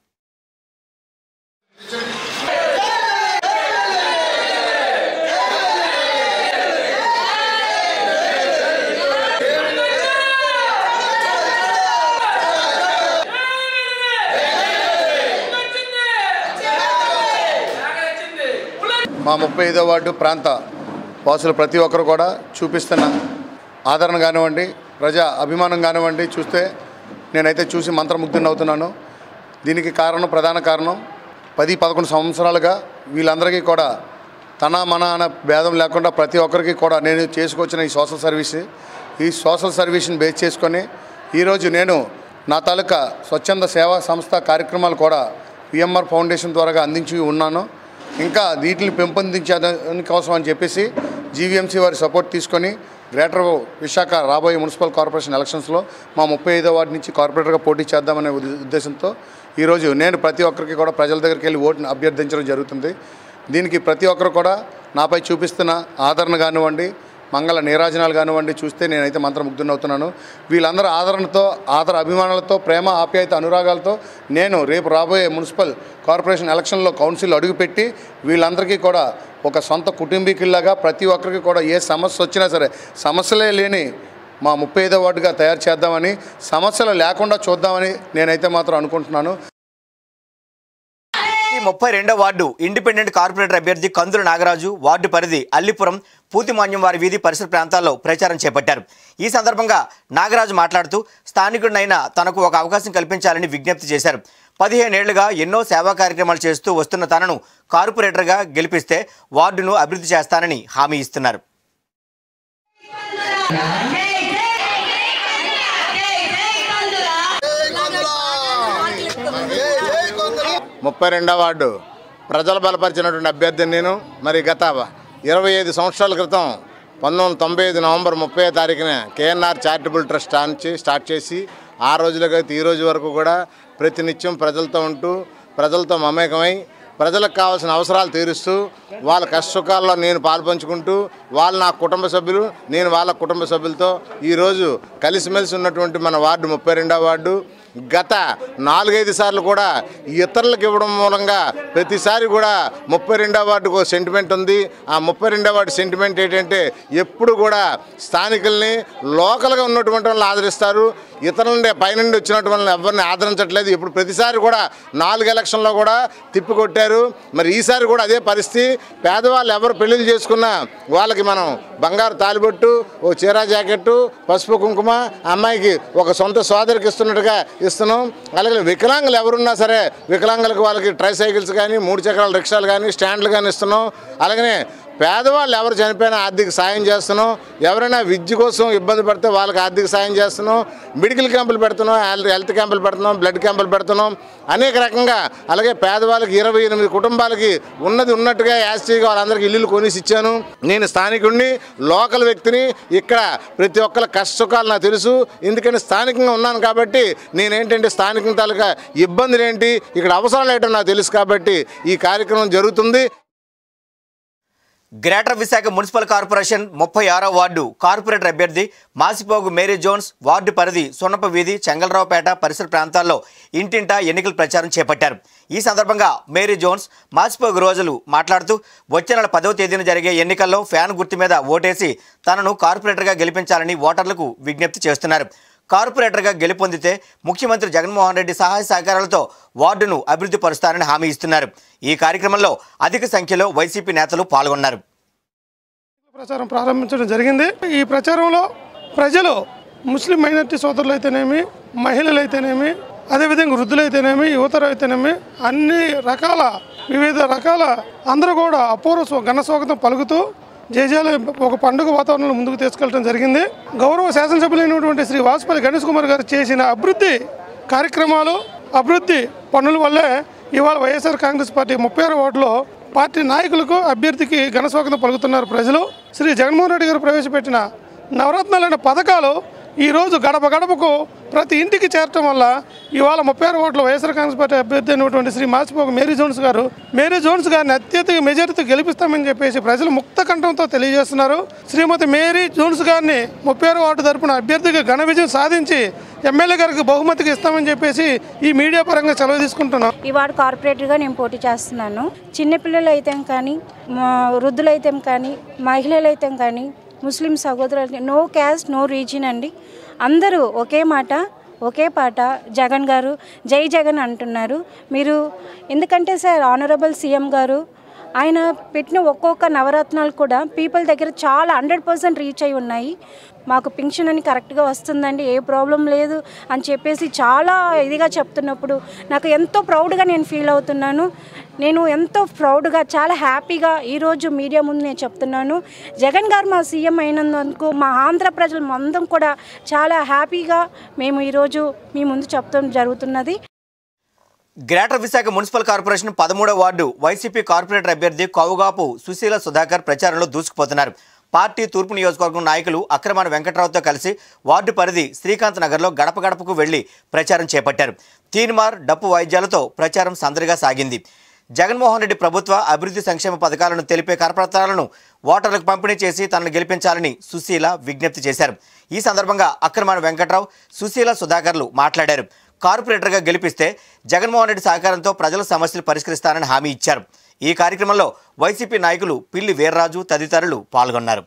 S5: మా ముప్పై ఐదో వార్డు ప్రాంత వాసులు ప్రతి ఒక్కరు కూడా చూపిస్తున్న ఆదరణ కానివ్వండి ప్రజా అభిమానం కానివ్వండి చూస్తే నేనైతే చూసి మంత్రముగ్ధుని అవుతున్నాను దీనికి కారణం ప్రధాన కారణం పది పదకొండు సంవత్సరాలుగా వీళ్ళందరికీ కూడా తన మన అనే భేదం లేకుండా ప్రతి ఒక్కరికి కూడా నేను చేసుకొచ్చిన ఈ సోషల్ సర్వీస్ ఈ సోషల్ సర్వీస్ని బేస్ చేసుకొని ఈరోజు నేను నా తాలూకా స్వచ్ఛంద సేవా సంస్థ కార్యక్రమాలు కూడా పిఎంఆర్ ఫౌండేషన్ ద్వారా అందించి ఉన్నాను ఇంకా వీటిని పెంపొందించే కోసం అని చెప్పేసి జీవీఎంసీ వారి సపోర్ట్ తీసుకొని గ్రేటర్ విశాఖ రాబోయే మున్సిపల్ కార్పొరేషన్ ఎలక్షన్స్లో మా ముప్పై ఐదో వార్డు నుంచి కార్పొరేటర్గా పోటీ చేద్దామనే ఉద్ద- ఉద్దేశంతో ఈరోజు నేను ప్రతి ఒక్కరికి కూడా ప్రజల దగ్గరికి వెళ్ళి ఓటుని అభ్యర్థించడం జరుగుతుంది దీనికి ప్రతి ఒక్కరు కూడా నాపై చూపిస్తున్న ఆదరణ కానివ్వండి మంగళ నీరాజనాలు కానివ్వండి చూస్తే నేనైతే మంత్రముగ్ధునవుతున్నాను వీళ్ళందరూ ఆదరణతో ఆదర అభిమానాలతో ప్రేమ ఆప్యాయత అనురాగాలతో నేను రేపు రాబోయే మున్సిపల్ కార్పొరేషన్ ఎలక్షన్లో కౌన్సిల్ అడుగుపెట్టి వీళ్ళందరికీ కూడా ఒక సొంత కుటుంబీకుల్లాగా ప్రతి ఒక్కరికి కూడా ఏ సమస్య వచ్చినా సరే సమస్యలే లేని మా ముప్పై ఐదో వార్డుగా తయారు చేద్దామని సమస్యలు లేకుండా చూద్దామని నేనైతే మాత్రం అనుకుంటున్నాను
S1: ఈ ముప్పై రెండో వార్డు ఇండిపెండెంట్ కార్పొరేటర్ అభ్యర్థి కందుల నాగరాజు వార్డు పరిధి అల్లిపురం పూతిమాన్యం వారి వీధి పరిసర ప్రాంతాల్లో ప్రచారం చేపట్టారు ఈ సందర్భంగా నాగరాజు మాట్లాడుతూ స్థానికుడినైనా తనకు ఒక అవకాశం కల్పించాలని విజ్ఞప్తి చేశారు పదిహేనేళ్లుగా ఎన్నో సేవా కార్యక్రమాలు చేస్తూ వస్తున్న తనను కార్పొరేటర్గా గెలిపిస్తే వార్డును అభివృద్ధి చేస్తానని హామీ ఇస్తున్నారు
S3: ముప్పై రెండవ వార్డు ప్రజలు బలపరిచినటువంటి అభ్యర్థిని నేను మరి గత ఇరవై ఐదు సంవత్సరాల క్రితం పంతొమ్మిది వందల తొంభై ఐదు నవంబర్ ముప్పై తారీఖున కేఎన్ఆర్ చారిటబుల్ ట్రస్ట్ నుంచి స్టార్ట్ చేసి ఆ రోజులుగా ఈ రోజు వరకు కూడా ప్రతినిత్యం ప్రజలతో ఉంటూ ప్రజలతో మమేకమై ప్రజలకు కావాల్సిన అవసరాలు తీరుస్తూ వాళ్ళ కష్ట సుఖాల్లో నేను పాల్పంచుకుంటూ వాళ్ళు నా కుటుంబ సభ్యులు నేను వాళ్ళ కుటుంబ సభ్యులతో ఈరోజు కలిసిమెలిసి ఉన్నటువంటి మన వార్డు ముప్పై రెండవ వార్డు గత నాలుగైదు సార్లు కూడా ఇతరులకు ఇవ్వడం మూలంగా ప్రతిసారి కూడా ముప్పై రెండవ వార్డుకు ఒక సెంటిమెంట్ ఉంది ఆ ముప్పై రెండవ వార్డు సెంటిమెంట్ ఏంటంటే ఎప్పుడు కూడా స్థానికుల్ని లోకల్గా ఉన్నటువంటి వాళ్ళని ఆదరిస్తారు ఇతరులని పైనుండి వచ్చినటువంటి వాళ్ళని ఎవరిని ఆదరించట్లేదు ఇప్పుడు ప్రతిసారి కూడా నాలుగు ఎలక్షన్లో కూడా తిప్పికొట్టారు మరి ఈసారి కూడా అదే పరిస్థితి పేదవాళ్ళు ఎవరు పెళ్లిళ్ళు చేసుకున్నా వాళ్ళకి మనం బంగారు తాలిబొట్టు ఓ చీర జాకెట్టు పసుపు కుంకుమ అమ్మాయికి ఒక సొంత సోదరికి ఇస్తున్నట్టుగా ఇస్తున్నాం అలాగే వికలాంగులు ఎవరున్నా సరే వికలాంగులకు వాళ్ళకి ట్రై సైకిల్స్ కానీ మూడు చక్రాల రిక్షాలు కానీ స్టాండ్లు కానీ ఇస్తున్నాం అలాగనే పేదవాళ్ళు ఎవరు చనిపోయినా ఆర్థిక సాయం చేస్తున్నాం ఎవరైనా విద్య కోసం ఇబ్బంది పడితే వాళ్ళకి ఆర్థిక సాయం చేస్తున్నాం మెడికల్ క్యాంపులు పెడుతున్నాం హెల్త్ హెల్త్ క్యాంపులు పెడుతున్నాం బ్లడ్ క్యాంపులు పెడుతున్నాం అనేక రకంగా అలాగే పేదవాళ్ళకి ఇరవై ఎనిమిది కుటుంబాలకి ఉన్నది ఉన్నట్టుగా యాస్టీగా వాళ్ళందరికీ ఇల్లులు కొనిసి ఇచ్చాను నేను స్థానికుడిని లోకల్ వ్యక్తిని ఇక్కడ ప్రతి ఒక్కరి కష్ట సుఖాలు నాకు తెలుసు ఎందుకంటే స్థానికంగా ఉన్నాను కాబట్టి నేనేంటంటే స్థానిక తాలూకా ఇబ్బందులు ఏంటి ఇక్కడ అవసరాలు ఏంటో నాకు తెలుసు కాబట్టి ఈ కార్యక్రమం జరుగుతుంది
S1: గ్రేటర్ విశాఖ మున్సిపల్ కార్పొరేషన్ ముప్పై ఆరో వార్డు కార్పొరేటర్ అభ్యర్థి మాసిపోగు మేరీ జోన్స్ వార్డు పరిధి సున్నప వీధి చెంగలరావుపేట పరిసర ప్రాంతాల్లో ఇంటింటా ఎన్నికల ప్రచారం చేపట్టారు ఈ సందర్భంగా మేరీ జోన్స్ మాసిపోగు రోజులు మాట్లాడుతూ వచ్చే నెల పదవ తేదీన జరిగే ఎన్నికల్లో ఫ్యాన్ గుర్తు మీద ఓటేసి తనను కార్పొరేటర్గా గెలిపించాలని ఓటర్లకు విజ్ఞప్తి చేస్తున్నారు కార్పొరేటర్గా గెలుపొందితే ముఖ్యమంత్రి జగన్మోహన్ రెడ్డి సహాయ సహకారాలతో వార్డును అభివృద్ధి పరుస్తారని హామీ ఇస్తున్నారు ఈ కార్యక్రమంలో అధిక సంఖ్యలో వైసీపీ నేతలు పాల్గొన్నారు
S6: ప్రచారం ప్రారంభించడం జరిగింది ఈ ప్రచారంలో ప్రజలు ముస్లిం మైనార్టీ సోదరులు అయితేనేమి మహిళలు అయితేనేమి అదేవిధంగా వృద్ధులైతేనేమి యువతరు అయితేనేమి అన్ని రకాల వివిధ రకాల అందరూ కూడా అపూర్వ స్వ- ఘన స్వాగతం పలుకుతూ జయజాల ఒక పండుగ వాతావరణంలో ముందుకు తీసుకెళ్ళడం జరిగింది గౌరవ శాసనసభ్యులైనటువంటి శ్రీ వాసుపల్లి గణేష్ కుమార్ గారు చేసిన అభివృద్ధి కార్యక్రమాలు అభివృద్ధి పనుల వల్లే ఇవాళ వైఎస్ఆర్ కాంగ్రెస్ పార్టీ ముప్పై ఆరు వార్డులో పార్టీ నాయకులకు అభ్యర్థికి ఘన స్వాగతం పలుకుతున్నారు ప్రజలు శ్రీ జగన్మోహన్ రెడ్డి గారు ప్రవేశపెట్టిన నవరత్నాలైన పథకాలు ఈరోజు గడప గడపకు ప్రతి ఇంటికి చేరటం వల్ల ఇవాళ ముప్పై ఆరు ఓట్ల వైఎస్ఆర్ కాంగ్రెస్ పార్టీ అభ్యర్థి అయినటువంటి శ్రీ మాచిపోక మేరీ జోన్స్ గారు మేరీ జోన్స్ గారిని అత్యధిక మెజారిటీ గెలిపిస్తామని చెప్పేసి ప్రజలు ముక్త కంఠంతో తెలియజేస్తున్నారు శ్రీమతి మేరీ జోన్స్ గారిని ముప్పై ఆరు వార్డు తరపున అభ్యర్థిగా ఘన విజయం సాధించి ఎమ్మెల్యే గారికి బహుమతికి ఇస్తామని చెప్పేసి ఈ మీడియా పరంగా సెలవు తీసుకుంటున్నాం
S7: ఈ వార్డు కార్పొరేటర్గా నేను పోటీ చేస్తున్నాను చిన్నపిల్లలు అయితే కానీ మా వృద్ధులు అయితే కానీ మహిళలు అయితే కానీ ముస్లిం సహోదరులు నో క్యాస్ట్ నో రీజన్ అండి అందరూ ఒకే మాట ఒకే పాట జగన్ గారు జై జగన్ అంటున్నారు మీరు ఎందుకంటే సార్ ఆనరబుల్ సీఎం గారు ఆయన పెట్టిన ఒక్కొక్క నవరత్నాలు కూడా పీపుల్ దగ్గర చాలా హండ్రెడ్ పర్సెంట్ రీచ్ అయి ఉన్నాయి మాకు పింఛన్ అని కరెక్ట్గా వస్తుందండి ఏ ప్రాబ్లం లేదు అని చెప్పేసి చాలా ఇదిగా చెప్తున్నప్పుడు నాకు ఎంతో ప్రౌడ్గా నేను ఫీల్ అవుతున్నాను నేను ఎంతో ప్రౌడ్గా చాలా హ్యాపీగా ఈరోజు మీడియా ముందు నేను చెప్తున్నాను జగన్ గారు మా సీఎం అయినందుకు మా ఆంధ్ర ప్రజలు అందరం కూడా చాలా హ్యాపీగా మేము ఈరోజు మీ ముందు చెప్తాం జరుగుతున్నది
S1: గ్రేటర్ విశాఖ మున్సిపల్ కార్పొరేషన్ పదమూడవ వార్డు వైసీపీ కార్పొరేటర్ అభ్యర్థి కౌగాపు సుశీల సుధాకర్ ప్రచారంలో దూసుకుపోతున్నారు పార్టీ తూర్పు నియోజకవర్గం నాయకులు అక్రమాన వెంకట్రావుతో కలిసి వార్డు పరిధి శ్రీకాంత్ నగర్లో గడప గడపకు వెళ్లి ప్రచారం చేపట్టారు తీన్మార్ డప్పు వాయిద్యాలతో ప్రచారం సందడిగా సాగింది జగన్మోహన్ రెడ్డి ప్రభుత్వ అభివృద్ధి సంక్షేమ పథకాలను తెలిపే కరపత్రాలను ఓటర్లకు పంపిణీ చేసి తనను గెలిపించాలని సుశీల విజ్ఞప్తి చేశారు ఈ సందర్భంగా అక్రమాన వెంకట్రావు సుశీల సుధాకర్లు మాట్లాడారు కార్పొరేటర్గా గెలిపిస్తే జగన్మోహన్ రెడ్డి సహకారంతో ప్రజల సమస్యలు పరిష్కరిస్తానని హామీ ఇచ్చారు ఈ కార్యక్రమంలో వైసీపీ నాయకులు పిల్లి వీర్రాజు తదితరులు పాల్గొన్నారు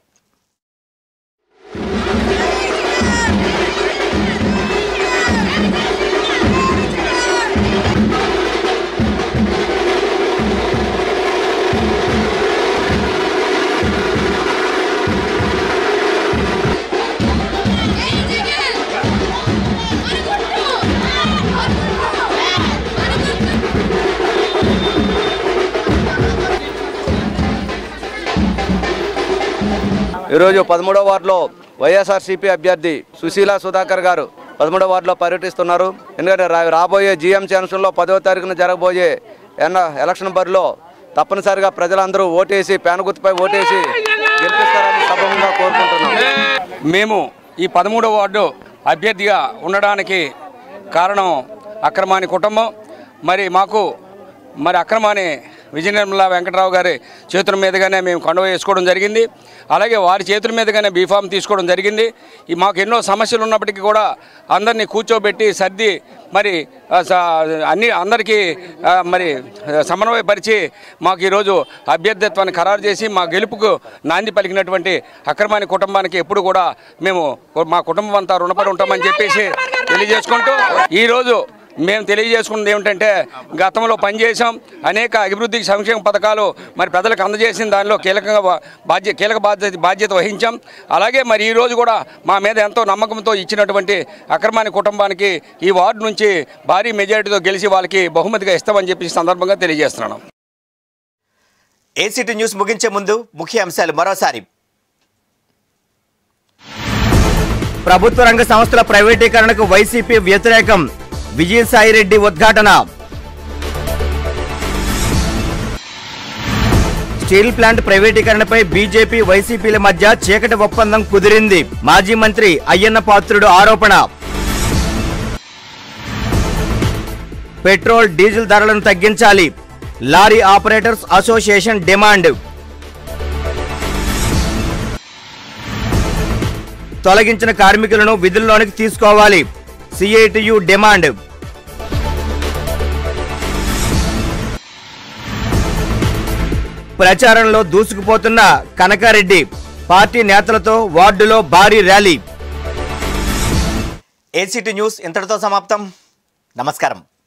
S23: ఈరోజు పదమూడవ వార్డులో వైఎస్ఆర్సీపీ అభ్యర్థి సుశీల సుధాకర్ గారు పదమూడవ వార్డులో పర్యటిస్తున్నారు ఎందుకంటే రా- రాబోయే జీఎంసీ అంశంలో పదవ తారీఖున జరగబోయే ఎన్న ఎలక్షన్ బరిలో తప్పనిసరిగా ప్రజలందరూ ఓటేసి పేన గుర్తుపై ఓటేసి గెలిపిస్తారని సభంగా కోరుకుంటున్నాం
S24: మేము ఈ పదమూడవ వార్డు అభ్యర్థిగా ఉండడానికి కారణం అక్రమాని కుటుంబం మరి మాకు మరి అక్రమాని విజయనిర్మల వెంకటరావు గారి చేతుల మీదుగానే మేము కండువ వేసుకోవడం జరిగింది అలాగే వారి చేతుల మీదుగానే బీఫామ్ తీసుకోవడం జరిగింది ఈ మాకు ఎన్నో సమస్యలు ఉన్నప్పటికీ కూడా అందరినీ కూర్చోబెట్టి సర్ది మరి ఆ, స- అన్ని అందరికీ ఆ, మరి సమన్వయపరిచి మాకు ఈరోజు అభ్యర్థిత్వాన్ని ఖరారు చేసి మా గెలుపుకు నాంది పలికినటువంటి అక్రమాని కుటుంబానికి ఎప్పుడు కూడా మేము మా కుటుంబం అంతా రుణపడి ఉంటామని చెప్పేసి తెలియజేసుకుంటూ ఈరోజు మేము తెలియజేసుకున్నది ఏమిటంటే గతంలో పనిచేసాం అనేక అభివృద్ధి సంక్షేమ పథకాలు మరి ప్రజలకు అందజేసిన దానిలో కీలకంగా బా- బాధ్య కీలక బాధ్యత బాధ్యత వహించాం అలాగే మరి ఈ రోజు కూడా మా మీద ఎంతో నమ్మకంతో ఇచ్చినటువంటి అక్రమాని కుటుంబానికి ఈ వార్డు నుంచి భారీ మెజారిటీతో గెలిచి వాళ్ళకి బహుమతిగా ఇస్తామని చెప్పి ఈ సందర్భంగా తెలియజేస్తున్నాను
S1: ఏసీటీ న్యూస్ ముగించే ముందు ముఖ్య అంశాలు మరోసారి ప్రభుత్వ రంగ సంస్థల ప్రైవేటీకరణకు వైసీపీ వ్యతిరేకం విజయసాయిరెడ్డి ఉద్ఘాటన స్టీల్ ప్లాంట్ ప్రైవేటీకరణపై బీజేపీ వైసీపీల మధ్య చీకటి ఒప్పందం కుదిరింది మాజీ మంత్రి అయ్యన్న పాత్రుడు ఆరోపణ పెట్రోల్ డీజిల్ ధరలను తగ్గించాలి లారీ ఆపరేటర్స్ అసోసియేషన్ డిమాండ్ తొలగించిన కార్మికులను విధుల్లోనికి తీసుకోవాలి సిఐటియు డిమాండ్ ప్రచారంలో దూసుకుపోతున్న కనకారెడ్డి పార్టీ నేతలతో వార్డులో భారీ ర్యాలీ ఏసీటీ న్యూస్ ఇంతటితో సమాప్తం నమస్కారం